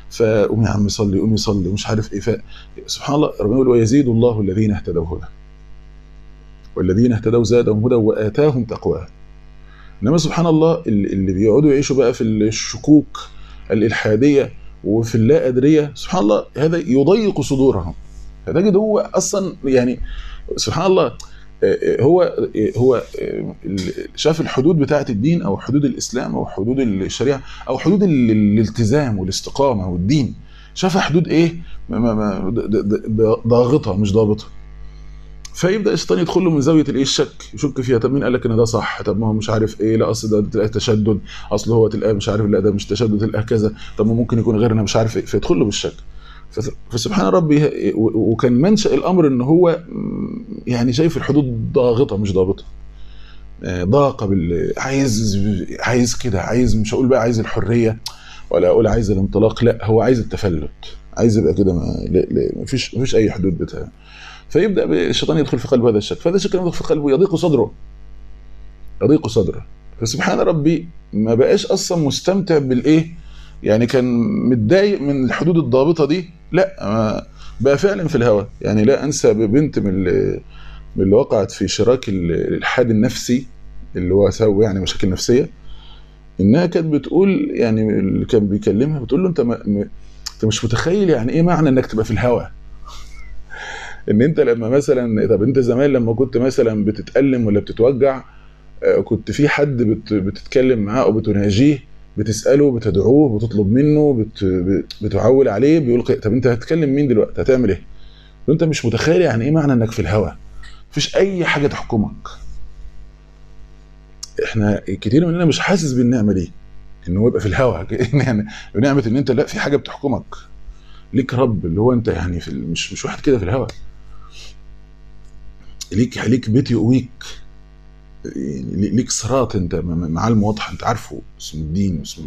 فقوم يا عم صلي قوم يصلي ومش عارف ايه ف... سبحان الله ربنا يقول ويزيد الله الذين اهتدوا هدى والذين اهتدوا زادهم هدى واتاهم تقواهم انما سبحان الله اللي اللي بيقعدوا يعيشوا بقى في الشكوك الالحاديه وفي اللا ادريه سبحان الله هذا يضيق صدورهم فتجد هو اصلا يعني سبحان الله هو هو شاف الحدود بتاعه الدين او حدود الاسلام او حدود الشريعه او حدود ال- الالتزام والاستقامه والدين شافها حدود ايه ما- ما- ما- د- د- د- ضاغطه مش ضابطه فيبدا الشيطان يدخل له من زاويه الايه الشك يشك فيها طب مين قال لك ان ده صح طب ما هو مش عارف ايه لا اصل ده تلاقيه تشدد اصل هو تلاقيه مش عارف لا ده مش تشدد تلاقيه كذا طب ما ممكن يكون غيرنا مش عارف ايه فيدخل له بالشك فس- فسبحان ربي و- وكان منشا الامر ان هو م، يعني شايف الحدود ضاغطه مش ضابطه آه، ضاقه بال عايز عايز كده عايز مش هقول بقى عايز الحريه ولا اقول عايز الانطلاق لا هو عايز التفلت عايز يبقى كده ما لا- لا، ما فيش ما فيش اي حدود بتاع فيبدا الشيطان يدخل في قلب هذا الشك فهذا الشك لما يدخل في قلبه يضيق صدره يضيق صدره فسبحان ربي ما بقاش اصلا مستمتع بالايه يعني كان متضايق من الحدود الضابطه دي لا ما- بقى فعلا في الهوى يعني لا انسى بنت من اللي, من اللي وقعت في شراك ال- الالحاد النفسي اللي هو سوى يعني مشاكل نفسيه انها كانت بتقول يعني اللي كان بيكلمها بتقول له انت ما م- انت مش متخيل يعني ايه معنى انك تبقى في الهوى ان انت لما مثلا طب انت زمان لما كنت مثلا بتتألم ولا بتتوجع آه، كنت في حد بت بتتكلم معاه او بتناجيه بتساله بتدعوه بتطلب منه بت بتعول عليه بيقول ق- طب انت هتكلم مين دلوقتي هتعمل ايه وانت مش متخيل يعني ايه معنى انك في الهوى مفيش اي حاجه تحكمك احنا كتير مننا مش حاسس بالنعمه دي ان هو يبقى في الهوى يعني نعمه ان انت لا في حاجه بتحكمك ليك رب اللي هو انت يعني في ال- مش مش واحد كده في الهوى ليك ليك بيت يقويك يعني ليك صراط انت م- م- معالم واضحه انت عارفه اسمه الدين واسمه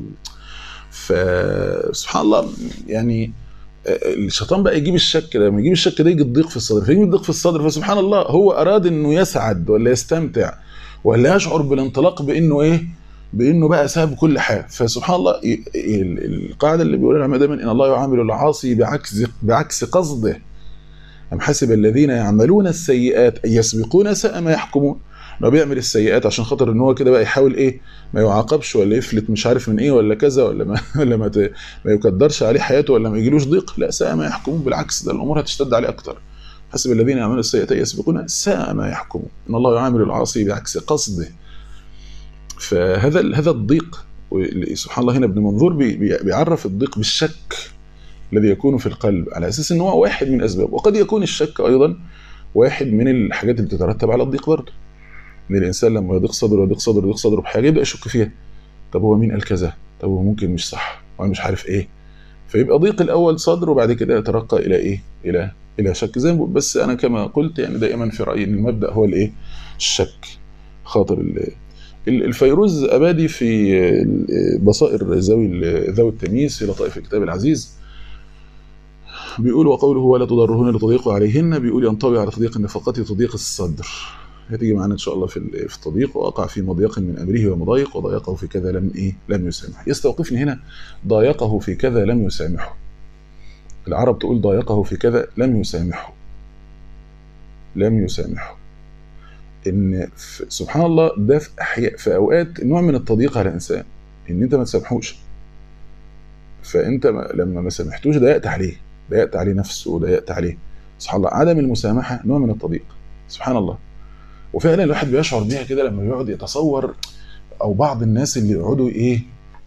فسبحان الله يعني الشيطان بقى يجيب الشك ده لما يجيب الشك ده يجي الضيق في الصدر فيجي الضيق في الصدر فسبحان الله هو اراد انه يسعد ولا يستمتع ولا يشعر بالانطلاق بانه ايه بانه بقى ساب كل حاجه فسبحان الله ي- ال- القاعده اللي بيقولها العلماء دايما ان الله يعامل العاصي بعكس بعكس قصده أم حسب الذين يعملون السيئات أن يسبقون ساء ما يحكمون لو بيعمل السيئات عشان خاطر ان هو كده بقى يحاول ايه ما يعاقبش ولا يفلت مش عارف من ايه ولا كذا ولا ما ولا ما, ت- ما يقدرش عليه حياته ولا ما يجيلوش ضيق لا ساء ما يحكمون بالعكس ده الامور هتشتد عليه اكتر حسب الذين يعملون السيئات أن يسبقون ساء ما يحكمون ان الله يعامل العاصي بعكس قصده فهذا ال- هذا الضيق واللي سبحان الله هنا ابن منظور بي- بي- بيعرف الضيق بالشك الذي يكون في القلب على اساس ان هو واحد من اسباب وقد يكون الشك ايضا واحد من الحاجات اللي تترتب على الضيق برضه ان الانسان لما يضيق صدره يضيق صدره يضيق صدره بحاجه يبدا يشك فيها طب هو مين قال كذا طب هو ممكن مش صح وانا مش عارف ايه فيبقى ضيق الاول صدر وبعد كده يترقى الى ايه الى الى شك زي ما بقول- بس انا كما قلت يعني دائما في رايي ان المبدا هو الايه الشك خاطر ال- ال- الفيروز ابادي في ال- بصائر ذوي ال- ذوي التمييز في لطائف الكتاب العزيز بيقول وقوله ولا تضرهن لتضيقوا عليهن بيقول ينطوي على تضييق النفقات تضييق الصدر هتيجي معانا ان شاء الله في ال- في التضييق وقع في مضيق من امره ومضايق وضايقه في كذا لم ايه لم يسامح يستوقفني هنا ضايقه في كذا لم يسامحه العرب تقول ضايقه في كذا لم يسامحه لم يسامحه ان في سبحان الله ده في احياء في اوقات نوع من التضييق على الانسان ان انت ما تسامحوش فانت ما لما ما سامحتوش ضيقت عليه ضيقت عليه نفسه وضيقت عليه سبحان الله عدم المسامحه نوع من التضييق سبحان الله وفعلا الواحد بيشعر بيها كده لما يقعد يتصور او بعض الناس اللي يقعدوا ايه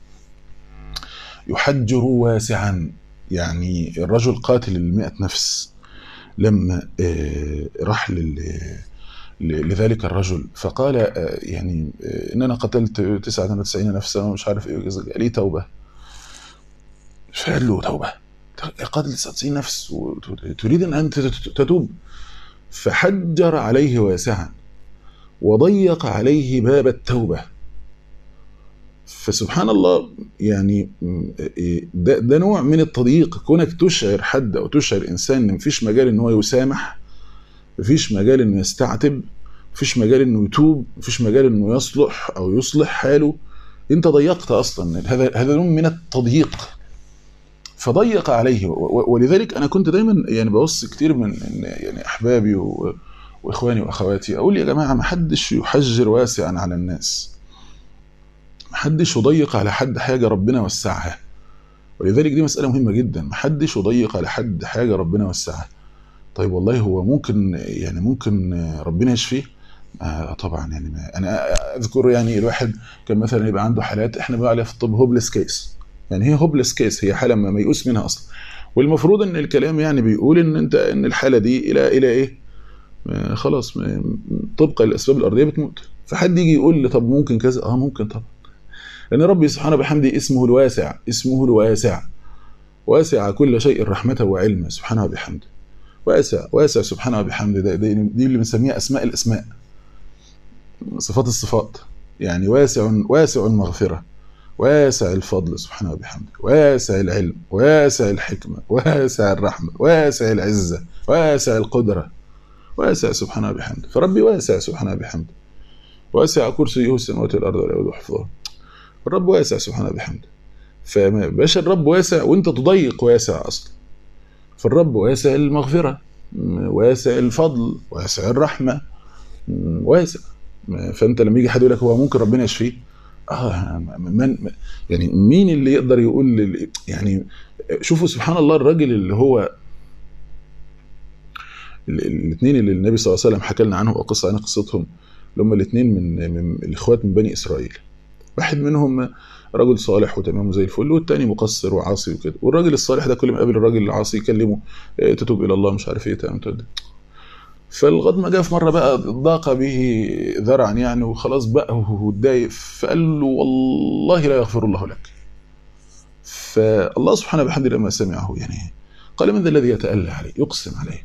يحجروا واسعا يعني الرجل قاتل المئة نفس لما آه، راح لل ل- لذلك الرجل فقال آه، يعني آه، ان انا قتلت 99 نفسا ومش عارف ايه وكذا. قال لي توبه فقال له توبه قاتل 99 نفس وتريد ان انت تتوب فحجر عليه واسعا وضيق عليه باب التوبه فسبحان الله يعني م- إيه ده, ده نوع من التضييق كونك تشعر حد او تشعر انسان ان مفيش مجال ان هو يسامح مفيش مجال انه يستعتب مفيش مجال انه يتوب مفيش مجال انه يصلح او يصلح حاله انت ضيقت اصلا هذا هذا نوع من التضييق فضيق عليه و- و- ولذلك انا كنت دايما يعني بوصي كتير من من يعني احبابي و- واخواني واخواتي اقول يا جماعه ما حدش يحجر واسعا على الناس ما حدش يضيق على حد حاجه ربنا وسعها ولذلك دي مساله مهمه جدا ما حدش يضيق على حد حاجه ربنا وسعها طيب والله هو ممكن يعني ممكن ربنا يشفيه آه طبعا يعني ما انا اذكر يعني الواحد كان مثلا يبقى عنده حالات احنا بنقول عليها في الطب هوبلس كيس يعني هي هوبلس كيس هي حاله ما ميؤوس منها اصلا والمفروض ان الكلام يعني بيقول ان انت ان الحاله دي الى الى ايه آه خلاص م- طبقا للاسباب الارضيه بتموت فحد يجي يقول لي طب ممكن كذا اه ممكن طبعا لان ربي سبحانه بحمده اسمه الواسع اسمه الواسع واسع كل شيء رحمه وعلما سبحانه وبحمده واسع واسع سبحانه وبحمده ده ده- دي اللي بنسميها اسماء الاسماء صفات الصفات يعني واسع واسع المغفره واسع الفضل سبحانه وبحمده واسع العلم واسع الحكمه واسع الرحمه واسع العزه واسع القدره واسع سبحانه وبحمده فربي واسع سبحانه وبحمده واسع كرسيه السماوات والارض ولا يؤوده حفظها الرب واسع سبحانه وبحمده فما يبقاش الرب واسع وانت تضيق واسع اصلا فالرب واسع المغفره م- واسع الفضل واسع الرحمه م- واسع م- فانت لما يجي حد يقول لك هو ممكن ربنا يشفيه اه من يعني مين اللي يقدر يقول لل- يعني شوفوا سبحان الله الراجل اللي هو الاثنين اللي النبي صلى الله عليه وسلم حكى لنا عنهم او قصه عن قصتهم اللي هم الاثنين من من الاخوات من بني اسرائيل واحد منهم رجل صالح وتمام زي الفل والتاني مقصر وعاصي وكده والراجل الصالح ده كل ما يقابل الراجل العاصي يكلمه إيه، تتوب الى الله مش عارف ايه تمام تمام. فالغد ما جاء في مره بقى ضاق به ذرعا يعني وخلاص بقى واتضايق فقال له والله لا يغفر الله لك فالله سبحانه وبحمده لما سمعه يعني قال من ذا الذي يتألى عليه يقسم عليه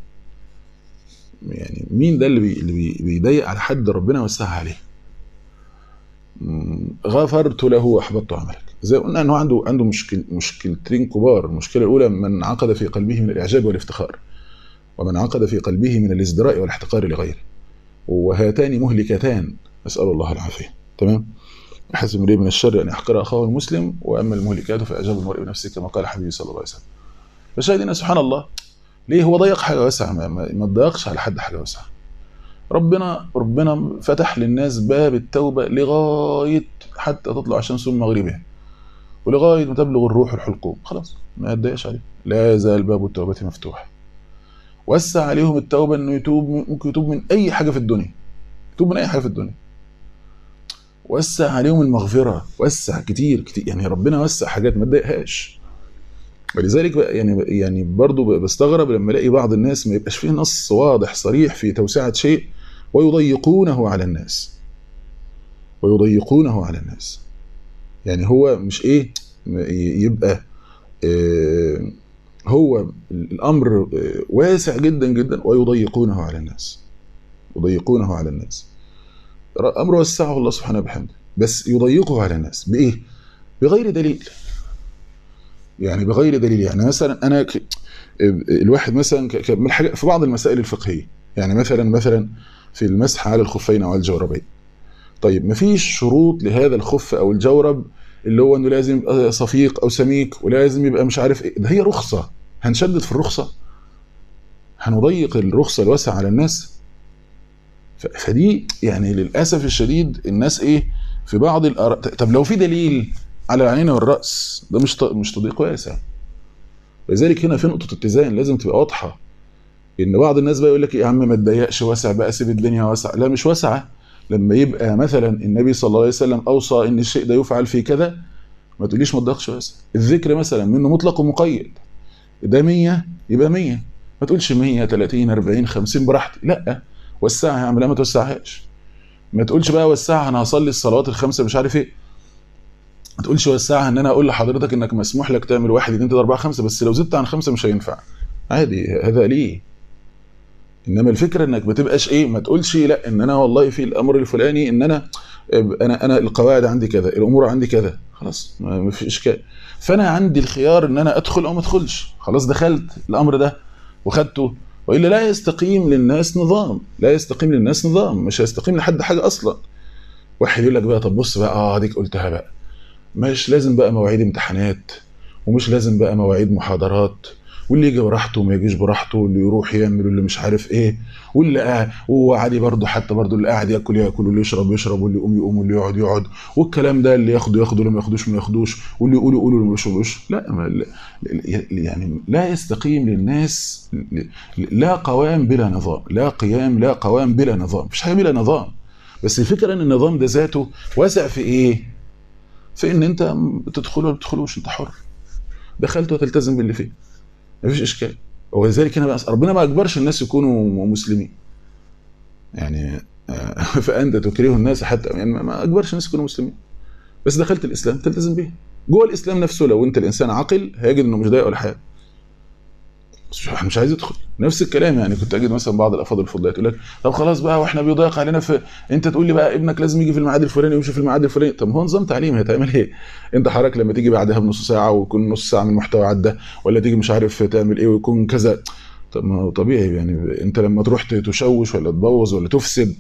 يعني مين ده اللي, بي اللي بي بيضيق على حد ربنا وسعها عليه مم، غفرت له واحبطت عملك زي ما قلنا انه عنده عنده مشكل مشكلتين كبار المشكله الاولى من عقد في قلبه من الاعجاب والافتخار ومن عقد في قلبه من الازدراء والاحتقار لغيره وهاتان مهلكتان نسال الله العافيه تمام حسب امرئ من الشر ان يحقر اخاه المسلم واما المهلكات فاعجاب المرء بنفسه كما قال حبيبي صلى الله عليه وسلم فشاهد ان سبحان الله ليه هو ضيق حاجه واسعه ما, ما, ما تضيقش على حد حاجه واسعه ربنا ربنا فتح للناس باب التوبه لغايه حتى تطلع شمس من مغربها ولغايه ما تبلغ الروح الحلقوم خلاص ما يتضايقش عليه لا يزال باب التوبه مفتوح وسع عليهم التوبه انه يتوب من- ممكن يتوب من اي حاجه في الدنيا يتوب من اي حاجه في الدنيا وسع عليهم المغفره وسع كتير كتير يعني ربنا وسع حاجات ما تضايقهاش ولذلك بقى يعني يعني برضه بستغرب لما الاقي بعض الناس ما يبقاش فيه نص واضح صريح في توسعه شيء ويضيقونه على الناس ويضيقونه على الناس يعني هو مش ايه م- يبقى آه، هو الامر آه، واسع جدا جدا ويضيقونه على الناس يضيقونه على الناس ر- امر وسعه الله سبحانه وبحمده بس يضيقه على الناس بايه بغير دليل يعني بغير دليل يعني مثلا انا ك... الواحد مثلا ك... ك- من الحاجات في بعض المسائل الفقهيه يعني مثلا مثلا في المسح على الخفين او على الجوربين طيب مفيش شروط لهذا الخف او الجورب اللي هو انه لازم يبقى صفيق او سميك ولازم يبقى مش عارف ايه ده هي رخصه هنشدد في الرخصه هنضيق الرخصه الواسعه على الناس ف- فدي يعني للاسف الشديد الناس ايه في بعض الآراء طب لو في دليل على العين والراس ده مش ت- مش تضييق واسع لذلك هنا في نقطه اتزان لازم تبقى واضحه ان بعض الناس بقى يقول لك يا عم ما تضيقش واسع بقى سيب الدنيا واسعه لا مش واسعه لما يبقى مثلا النبي صلى الله عليه وسلم اوصى ان الشيء ده يفعل في كذا ما تقوليش ما تضيقش واسع الذكر مثلا منه مطلق ومقيد ده 100 يبقى 100 ما تقولش 100 30 40 50 براحتي لا وسعها يا عم لا ما توسعهاش ما تقولش بقى وسعها انا هصلي الصلوات الخمسه مش عارف ايه ما تقولش وسعها ان انا اقول لحضرتك انك مسموح لك تعمل واحد اثنين ثلاثه اربعه خمسه بس لو زدت عن خمسه مش هينفع عادي هذا ليه انما الفكره انك ما تبقاش ايه ما تقولش لا ان انا والله في الامر الفلاني ان انا انا انا القواعد عندي كذا الامور عندي كذا خلاص ما ما في اشكال فانا عندي الخيار ان انا ادخل او ما ادخلش خلاص دخلت الامر ده وخدته والا لا يستقيم للناس نظام لا يستقيم للناس نظام مش هيستقيم لحد حاجه اصلا واحد يقول لك بقى طب بص بقى اه ديك قلتها بقى مش لازم بقى مواعيد امتحانات ومش لازم بقى مواعيد محاضرات واللي يجي براحته وما يجيش براحته واللي يروح يعمل واللي مش عارف ايه واللي قاعد وهو عادي برضه حتى برضه اللي قاعد ياكل ياكل واللي يشرب يشرب واللي يقوم يقوم واللي يقعد يقعد والكلام ده اللي ياخده ياخده واللي ما ياخدوش ما ياخدوش واللي يقول يقول واللي ما يقولوش لا ما يعني لا يستقيم للناس لا قوام بلا نظام لا قيام لا قوام بلا نظام مفيش حاجه بلا نظام بس الفكره ان النظام ده ذاته واسع في ايه؟ في ان انت تدخله ولا تدخلوش انت حر دخلت وتلتزم باللي فيه مفيش اشكال ولذلك هنا بقى ربنا ما اجبرش الناس يكونوا مسلمين يعني فانت تكره الناس حتى يعني ما اجبرش الناس يكونوا مسلمين بس دخلت الاسلام تلتزم بيه جوه الاسلام نفسه لو انت الانسان عاقل هيجد انه مش ضايق ولا حاجه مش عايز يدخل نفس الكلام يعني كنت اجد مثلا بعض الافاضل الفضليات يقول لك طب خلاص بقى واحنا بيضايق علينا في انت تقول لي بقى ابنك لازم يجي في الميعاد الفلاني ويمشي في الميعاد الفلاني طب هو نظام تعليم هتعمل ايه؟ انت حضرتك لما تيجي بعدها بنص ساعه ويكون نص ساعه من المحتوى عدى ولا تيجي مش عارف تعمل ايه ويكون كذا طب ما هو طبيعي يعني انت لما تروح تشوش ولا تبوظ ولا تفسد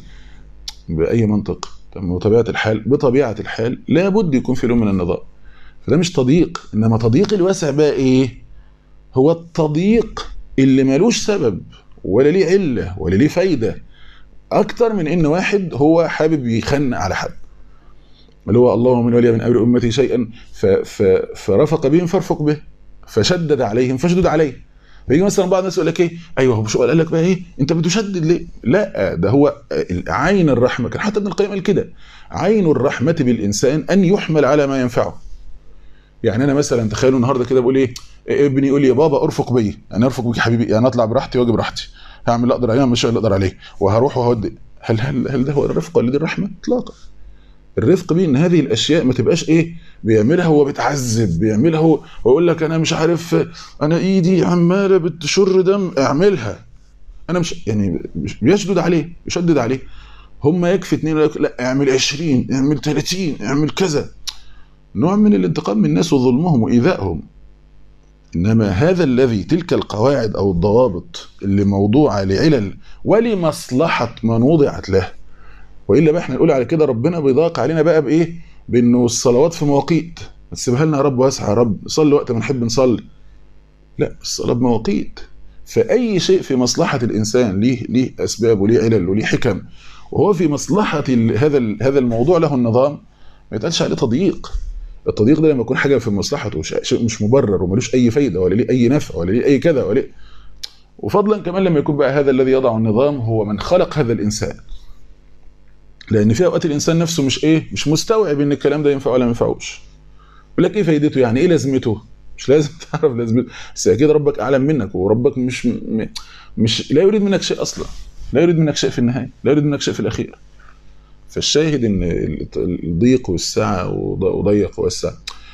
باي منطق طب بطبيعه الحال بطبيعه الحال لابد يكون في نوع من النظام فده مش تضييق انما تضييق الواسع بقى ايه؟ هو التضييق اللي ملوش سبب ولا ليه عله ولا ليه فايده اكتر من ان واحد هو حابب يخنق على حد اللي هو اللهم من ولي من امر امتي شيئا ف ف فرفق بهم فارفق به فشدد عليهم فاشدد عليه فيجي مثلا بعض الناس يقول لك ايه ايوه هو شو قال لك بقى ايه انت بتشدد ليه لا ده هو عين الرحمه كان حتى ابن القيم قال كده عين الرحمه بالانسان ان يحمل على ما ينفعه يعني انا مثلا تخيلوا النهارده كده بقول ايه ابني يقول لي يا بابا ارفق بيا يعني ارفق بيك يا حبيبي يعني اطلع براحتي واجي براحتي هعمل اللي اقدر عليه مش اللي اقدر عليه وهروح وهودي هل هل هل ده هو الرفق ولا دي الرحمه؟ اطلاقا الرفق بيه ان هذه الاشياء ما تبقاش ايه بيعملها هو بيتعذب بيعملها هو ويقول لك انا مش عارف انا ايدي عماله بتشر دم اعملها انا مش يعني بيشدد عليه يشدد عليه هم يكفي اثنين لا اعمل 20 اعمل 30 اعمل كذا نوع من الانتقام من الناس وظلمهم وايذائهم انما هذا الذي تلك القواعد او الضوابط اللي موضوعه لعلل ولمصلحه من وضعت له والا بقى احنا نقول على كده ربنا بيضاق علينا بقى بايه؟ بانه الصلوات في مواقيت ما تسيبها لنا يا رب واسعه يا رب نصلي وقت ما نحب نصلي لا الصلاه بمواقيت فاي شيء في مصلحه الانسان ليه ليه اسباب وليه علل وليه حكم وهو في مصلحه هذا هذا الموضوع له النظام ما يتقالش عليه تضييق التضييق ده لما يكون حاجه في مصلحته شيء مش مبرر وملوش اي فايده ولا ليه اي نفع ولا ليه اي كذا ولا ليه وفضلا كمان لما يكون بقى هذا الذي يضع النظام هو من خلق هذا الانسان لان في اوقات الانسان نفسه مش ايه مش مستوعب ان الكلام ده ينفع ولا ما ينفعوش يقول لك ايه فايدته يعني ايه لازمته مش لازم تعرف لازمته بس اكيد ربك اعلم منك وربك مش م... مش لا يريد منك شيء اصلا لا يريد منك شيء في النهايه لا يريد منك شيء في الاخير فالشاهد ان الضيق والسعه وضيق ووسع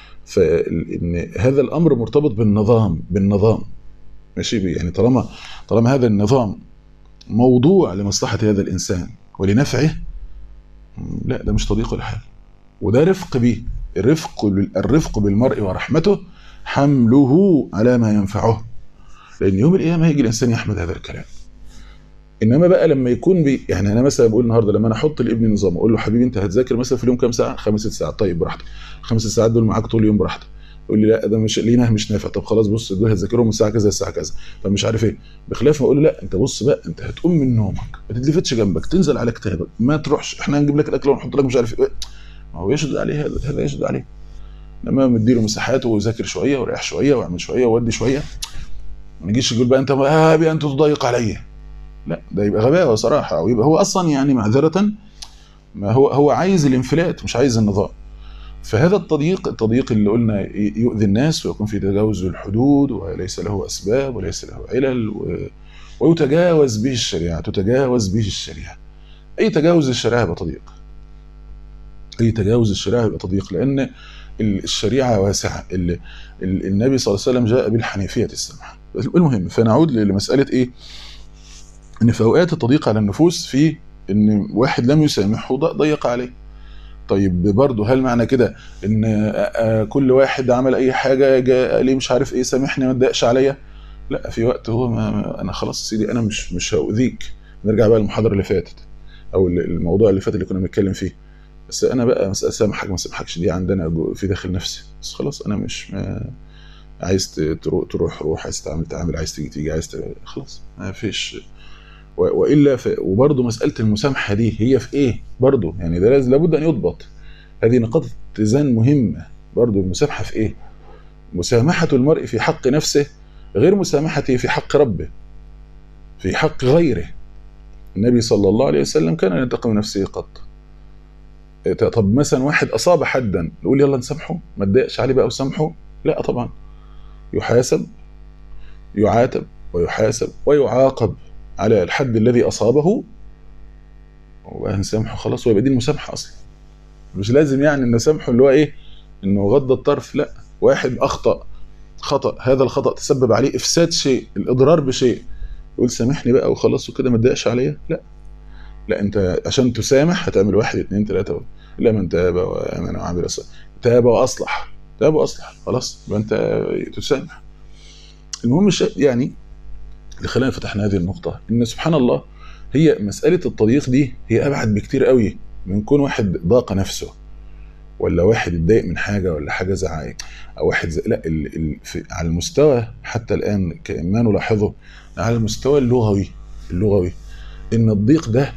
فان هذا الامر مرتبط بالنظام بالنظام ماشي يعني طالما طالما هذا النظام موضوع لمصلحه هذا الانسان ولنفعه لا ده مش تضييق الحال وده رفق به الرفق الرفق بالمرء ورحمته حمله على ما ينفعه لان يوم القيامه هيجي الانسان يحمد هذا الكلام انما بقى لما يكون بي يعني انا مثلا بقول النهارده لما انا احط لابني نظام اقول له حبيبي انت هتذاكر مثلا في اليوم كام ساعه؟ خمس ست ساعات طيب براحتك خمس ست ساعات دول معاك طول اليوم براحتك يقول لي لا ده مش لينا مش نافع طب خلاص بص دول هتذاكرهم من الساعه كذا للساعه كذا طب مش عارف ايه بخلاف ما اقول له لا انت بص بقى انت هتقوم من نومك ما تتلفتش جنبك تنزل على كتابك ما تروحش احنا هنجيب لك الاكل ونحط لك مش عارف ايه ما هو يشد عليه هذا هذا يشد عليه لما مديله مساحات ويذاكر شويه ويريح شويه ويعمل شويه وودي شويه ما نجيش يقول بقى انت ابي انت تضايق عليا لا ده يبقى غباوه صراحه او يبقى هو اصلا يعني معذره ما هو هو عايز الانفلات مش عايز النظام فهذا التضييق التضييق اللي قلنا يؤذي الناس ويكون في تجاوز الحدود وليس له اسباب وليس له علل و... ويتجاوز به الشريعه تتجاوز به الشريعه اي تجاوز الشريعه يبقى تضييق اي تجاوز الشريعه يبقى تضييق لان الشريعه واسعه ال... النبي صلى الله عليه وسلم جاء بالحنيفيه السمحه المهم فنعود لمساله ايه ان في اوقات التضييق على النفوس في ان واحد لم يسامحه ضيق عليه طيب برضه هل معنى كده ان كل واحد عمل اي حاجه جاء لي مش عارف ايه سامحني ما تضايقش عليا لا في وقت هو ما انا خلاص سيدي انا مش مش هاذيك نرجع بقى للمحاضره اللي فاتت او الموضوع اللي فات اللي كنا بنتكلم فيه بس انا بقى مساله سامحك ما سامحكش دي عندنا في داخل نفسي بس خلاص انا مش ما عايز ت- تروح تروح روح عايز تعمل تعمل عايز تيجي تيجي عايز ت- خلاص ما فيش و- والا ف... وبرضه مساله المسامحه دي هي في ايه؟ برضه يعني ده لازم لابد ان يضبط هذه نقاط اتزان مهمه برضه المسامحه في ايه؟ مسامحه المرء في حق نفسه غير مسامحته في حق ربه في حق غيره النبي صلى الله عليه وسلم كان ينتقم من نفسه قط طب مثلا واحد اصاب حدا نقول يلا نسامحه ما تضايقش عليه بقى وسامحه لا طبعا يحاسب يعاتب ويحاسب ويعاقب على الحد الذي اصابه وبقى نسامحه خلاص ويبقى دي المسامحه اصلا مش لازم يعني ان نسامحه اللي هو ايه انه غض الطرف لا واحد اخطا خطا هذا الخطا تسبب عليه افساد شيء الاضرار بشيء يقول سامحني بقى وخلاص وكده ما تضايقش عليا لا لا انت عشان تسامح هتعمل واحد اثنين ثلاثه لا من تاب وامن وعمل صالحا تاب واصلح تاب واصلح خلاص يبقى انت تسامح المهم الشيء يعني اللي خلانا فتحنا هذه النقطه ان سبحان الله هي مساله التضييق دي هي ابعد بكتير قوي من كون واحد ضاق نفسه ولا واحد اتضايق من حاجه ولا حاجه زعق او واحد زي لا ال... ال... في... على المستوى حتى الان كما نلاحظه على المستوى اللغوي اللغوي ان الضيق ده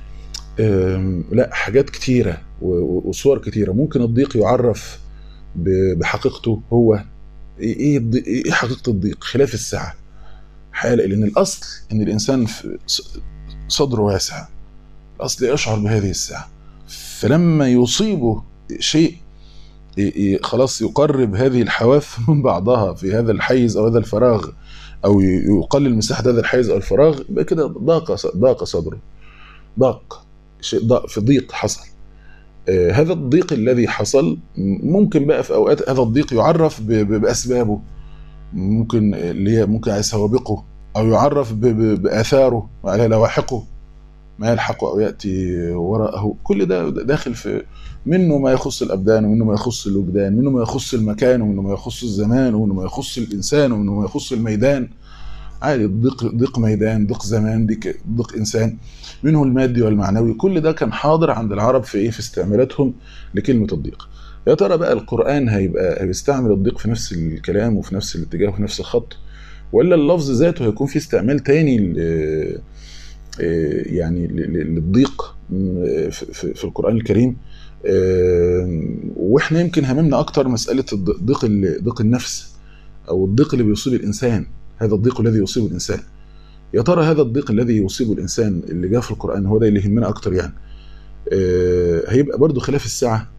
أم، لا حاجات كتيره و- وصور كتيره ممكن الضيق يعرف ب- بحقيقته هو ايه ايه الضي- ايه حقيقه الضيق خلاف السعه حاله لان الاصل ان الانسان في ص- صدره واسع الاصل يشعر بهذه السعه فلما يصيبه شيء ي- ي- خلاص يقرب هذه الحواف من بعضها في هذا الحيز او هذا الفراغ او ي- يقلل مساحه هذا الحيز او الفراغ يبقى كده ضاق ص- ضاق صدره ضاق شيء ضاق في ضيق حصل آه، هذا الضيق الذي حصل ممكن بقى في اوقات هذا الضيق يعرف ب- ب- باسبابه ممكن اللي هي ممكن على سوابقه او يعرف ب- ب- باثاره وعلى لواحقه ما يلحقه او ياتي وراءه كل ده داخل في منه ما يخص الابدان ومنه ما يخص الوجدان منه ما يخص المكان ومنه ما يخص الزمان ومنه ما يخص الانسان ومنه ما يخص الميدان عادي ضيق ضيق ميدان ضيق زمان ضيق ضيق انسان منه المادي والمعنوي كل ده كان حاضر عند العرب في ايه في استعمالاتهم لكلمه الضيق يا ترى بقى القران هيبقى هيستعمل الضيق في نفس الكلام وفي نفس الاتجاه وفي نفس الخط ولا اللفظ ذاته هيكون فيه استعمال تاني ل- آه، يعني ل- ل- للضيق م- في في- في القران الكريم آه، واحنا يمكن هممنا اكتر مساله الض- ضيق ال- ضيق النفس او الضيق اللي بيصيب الانسان هذا الضيق الذي يصيب الانسان يا ترى هذا الضيق الذي يصيب الانسان اللي جاء في القران هو ده اللي يهمنا اكتر يعني آه، هيبقى برضو خلاف الساعه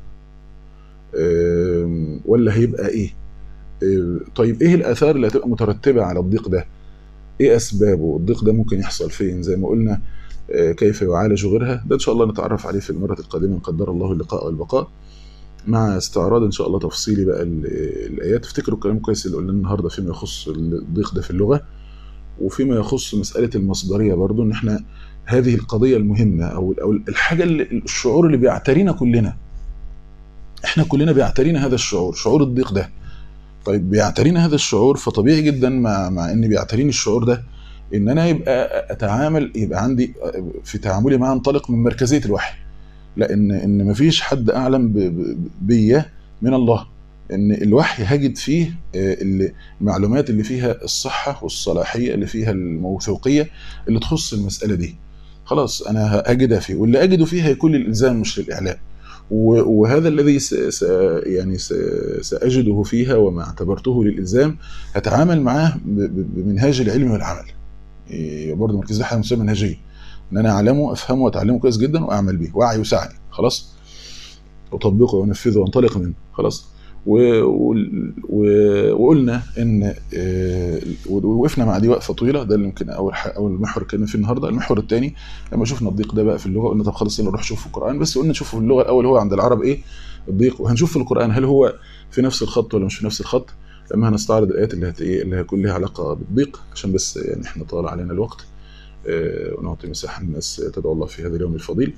آه، ولا هيبقى ايه آه، طيب ايه الاثار اللي هتبقى مترتبه على الضيق ده ايه اسبابه الضيق ده ممكن يحصل فين زي ما قلنا آه، كيف يعالج غيرها ده ان شاء الله نتعرف عليه في المره القادمه ان قدر الله اللقاء والبقاء مع استعراض ان شاء الله تفصيلي بقى ال- الايات افتكروا الكلام كويس اللي قلنا النهارده فيما يخص الضيق ده في اللغه وفيما يخص مساله المصدريه برضو ان احنا هذه القضيه المهمه او او الحاجه اللي الشعور اللي بيعترينا كلنا احنا كلنا بيعترينا هذا الشعور شعور الضيق ده طيب بيعترينا هذا الشعور فطبيعي جدا مع مع ان بيعتريني الشعور ده ان انا يبقى اتعامل يبقى عندي في تعاملي معاه انطلق من مركزيه الوحي لا ان ان مفيش حد اعلم ب- ب- بيا من الله ان الوحي هجد فيه آه، اللي- المعلومات اللي فيها الصحه والصلاحيه اللي فيها الموثوقيه اللي تخص المساله دي خلاص انا اجدها فيه واللي اجده فيه هيكون للالزام مش للاعلام و- وهذا الذي س... س... يعني س... ساجده فيها وما اعتبرته للالزام هتعامل معاه ب... ب- بمنهاج العلم والعمل إيه، برضه مركز ده حاجه مسمى منهجيه ان انا اعلمه افهمه واتعلمه كويس جدا واعمل به وعي وسعي خلاص اطبقه وانفذه وانطلق منه خلاص و... و... و... وقلنا ان آه، وقفنا مع دي وقفه طويله ده اللي يمكن اول ح... اول محور اتكلمنا فيه النهارده المحور الثاني لما شفنا الضيق ده بقى في اللغه قلنا طب خلاص يلا نروح نشوف في القران بس قلنا نشوف في اللغه الاول هو عند العرب ايه الضيق وهنشوف في القران هل هو في نفس الخط ولا مش في نفس الخط لما هنستعرض الايات اللي هت... إيه اللي هيكون لها علاقه بالضيق عشان بس يعني احنا طال علينا الوقت آه، ونعطي مساحه للناس تدعو الله في هذا اليوم الفضيل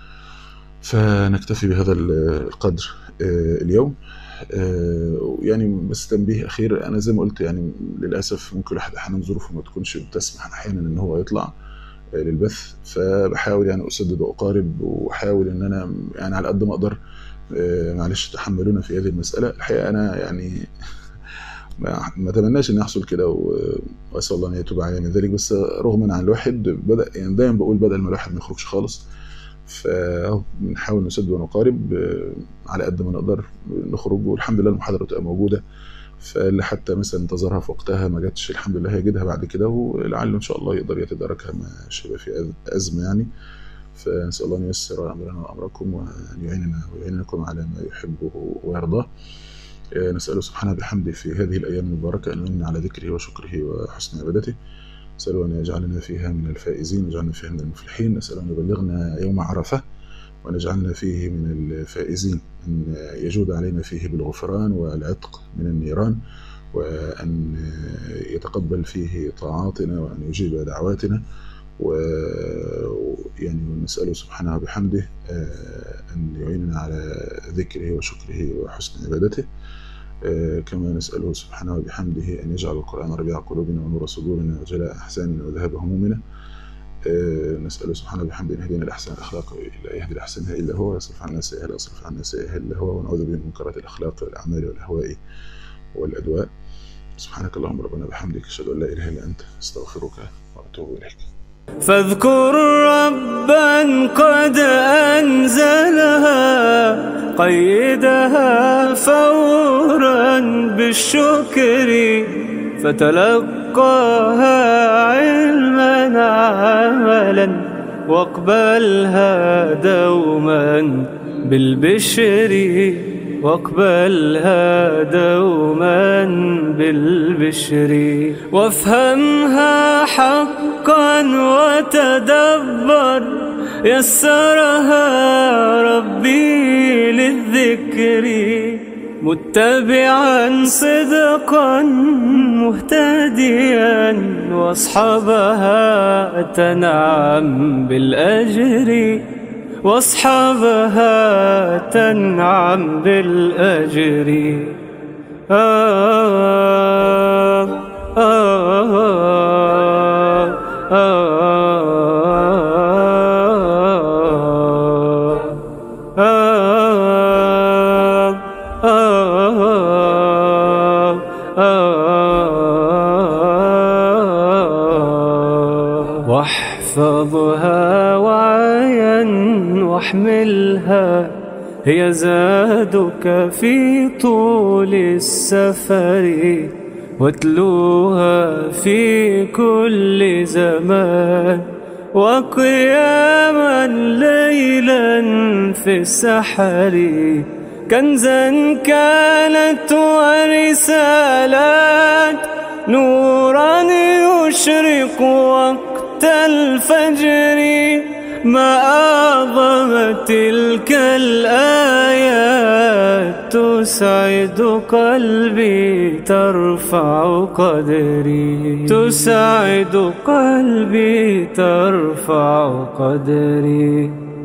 فنكتفي بهذا القدر آه، اليوم آه، يعني بس تنبيه اخير انا زي ما قلت يعني للاسف ممكن الواحد احيانا ظروفه ما تكونش بتسمح احيانا ان هو يطلع آه، للبث فبحاول يعني اسدد واقارب واحاول ان انا يعني على قد ما اقدر آه، معلش تحملونا في هذه المساله الحقيقه انا يعني ما ما اتمناش ان يحصل كده و- واسال الله ان يتوب علي من ذلك بس رغما عن الواحد بدا يعني دايما بقول بدل ما الواحد ما يخرجش خالص فاهو بنحاول نسد ونقارب آه، على قد ما نقدر نخرج والحمد لله المحاضره بتبقى موجوده فاللي حتى مثلا انتظرها في وقتها ما جاتش الحمد لله هيجدها بعد كده ولعله ان شاء الله يقدر يتداركها ما شبه في أز- ازمه يعني فنسال الله ان ييسر امرنا وامركم وان يعيننا ويعينكم على ما يحبه ويرضاه آه، نسأله سبحانه بحمده في هذه الأيام المباركة أن يمن على ذكره وشكره وحسن عبادته نسأله أن يجعلنا فيها من الفائزين ويجعلنا فيها من المفلحين نسأله أن يبلغنا يوم عرفة وأن يجعلنا فيه من الفائزين أن يجود علينا فيه بالغفران والعتق من النيران وأن يتقبل فيه طاعاتنا وأن يجيب دعواتنا ويعني نسأله سبحانه بحمده آه، أن يعيننا على ذكره وشكره وحسن عبادته آه، كما نسأله سبحانه وبحمده أن يجعل القرآن ربيع قلوبنا ونور صدورنا وجلاء أحزاننا وذهاب همومنا آه، نسأله سبحانه وبحمده أن يهدينا الأحسن الأخلاق لا يهدي الأحسنها إلا هو ويصرف عنا سيئها لا يصرف عنا سيئها إلا هو ونعوذ به من منكرات الأخلاق والأعمال والأهواء والأدواء سبحانك اللهم ربنا وبحمدك أشهد أن لا إله إلا أنت أستغفرك وأتوب إليك فاذكر ربا قد أنزلها قيدها فورا بالشكر فتلقاها علما عملا واقبلها دوما بالبشر واقبلها دوما بالبشر وافهمها حقا وتدبر يسرها ربي للذكر متبعا صدقا مهتديا واصحابها تنعم بالاجر واصحابها تنعم بالاجر آه آه آه آه آه آه واحفظها وعيا واحملها هي زادك في طول السفر واتلوها في كل زمان وقياما ليلا في السحر كنزا كانت ورسالات نورا يشرق وقت الفجر ما أعظم تلك الآيات تسعد قلبي ترفع قدري تسعد قلبي ترفع قدري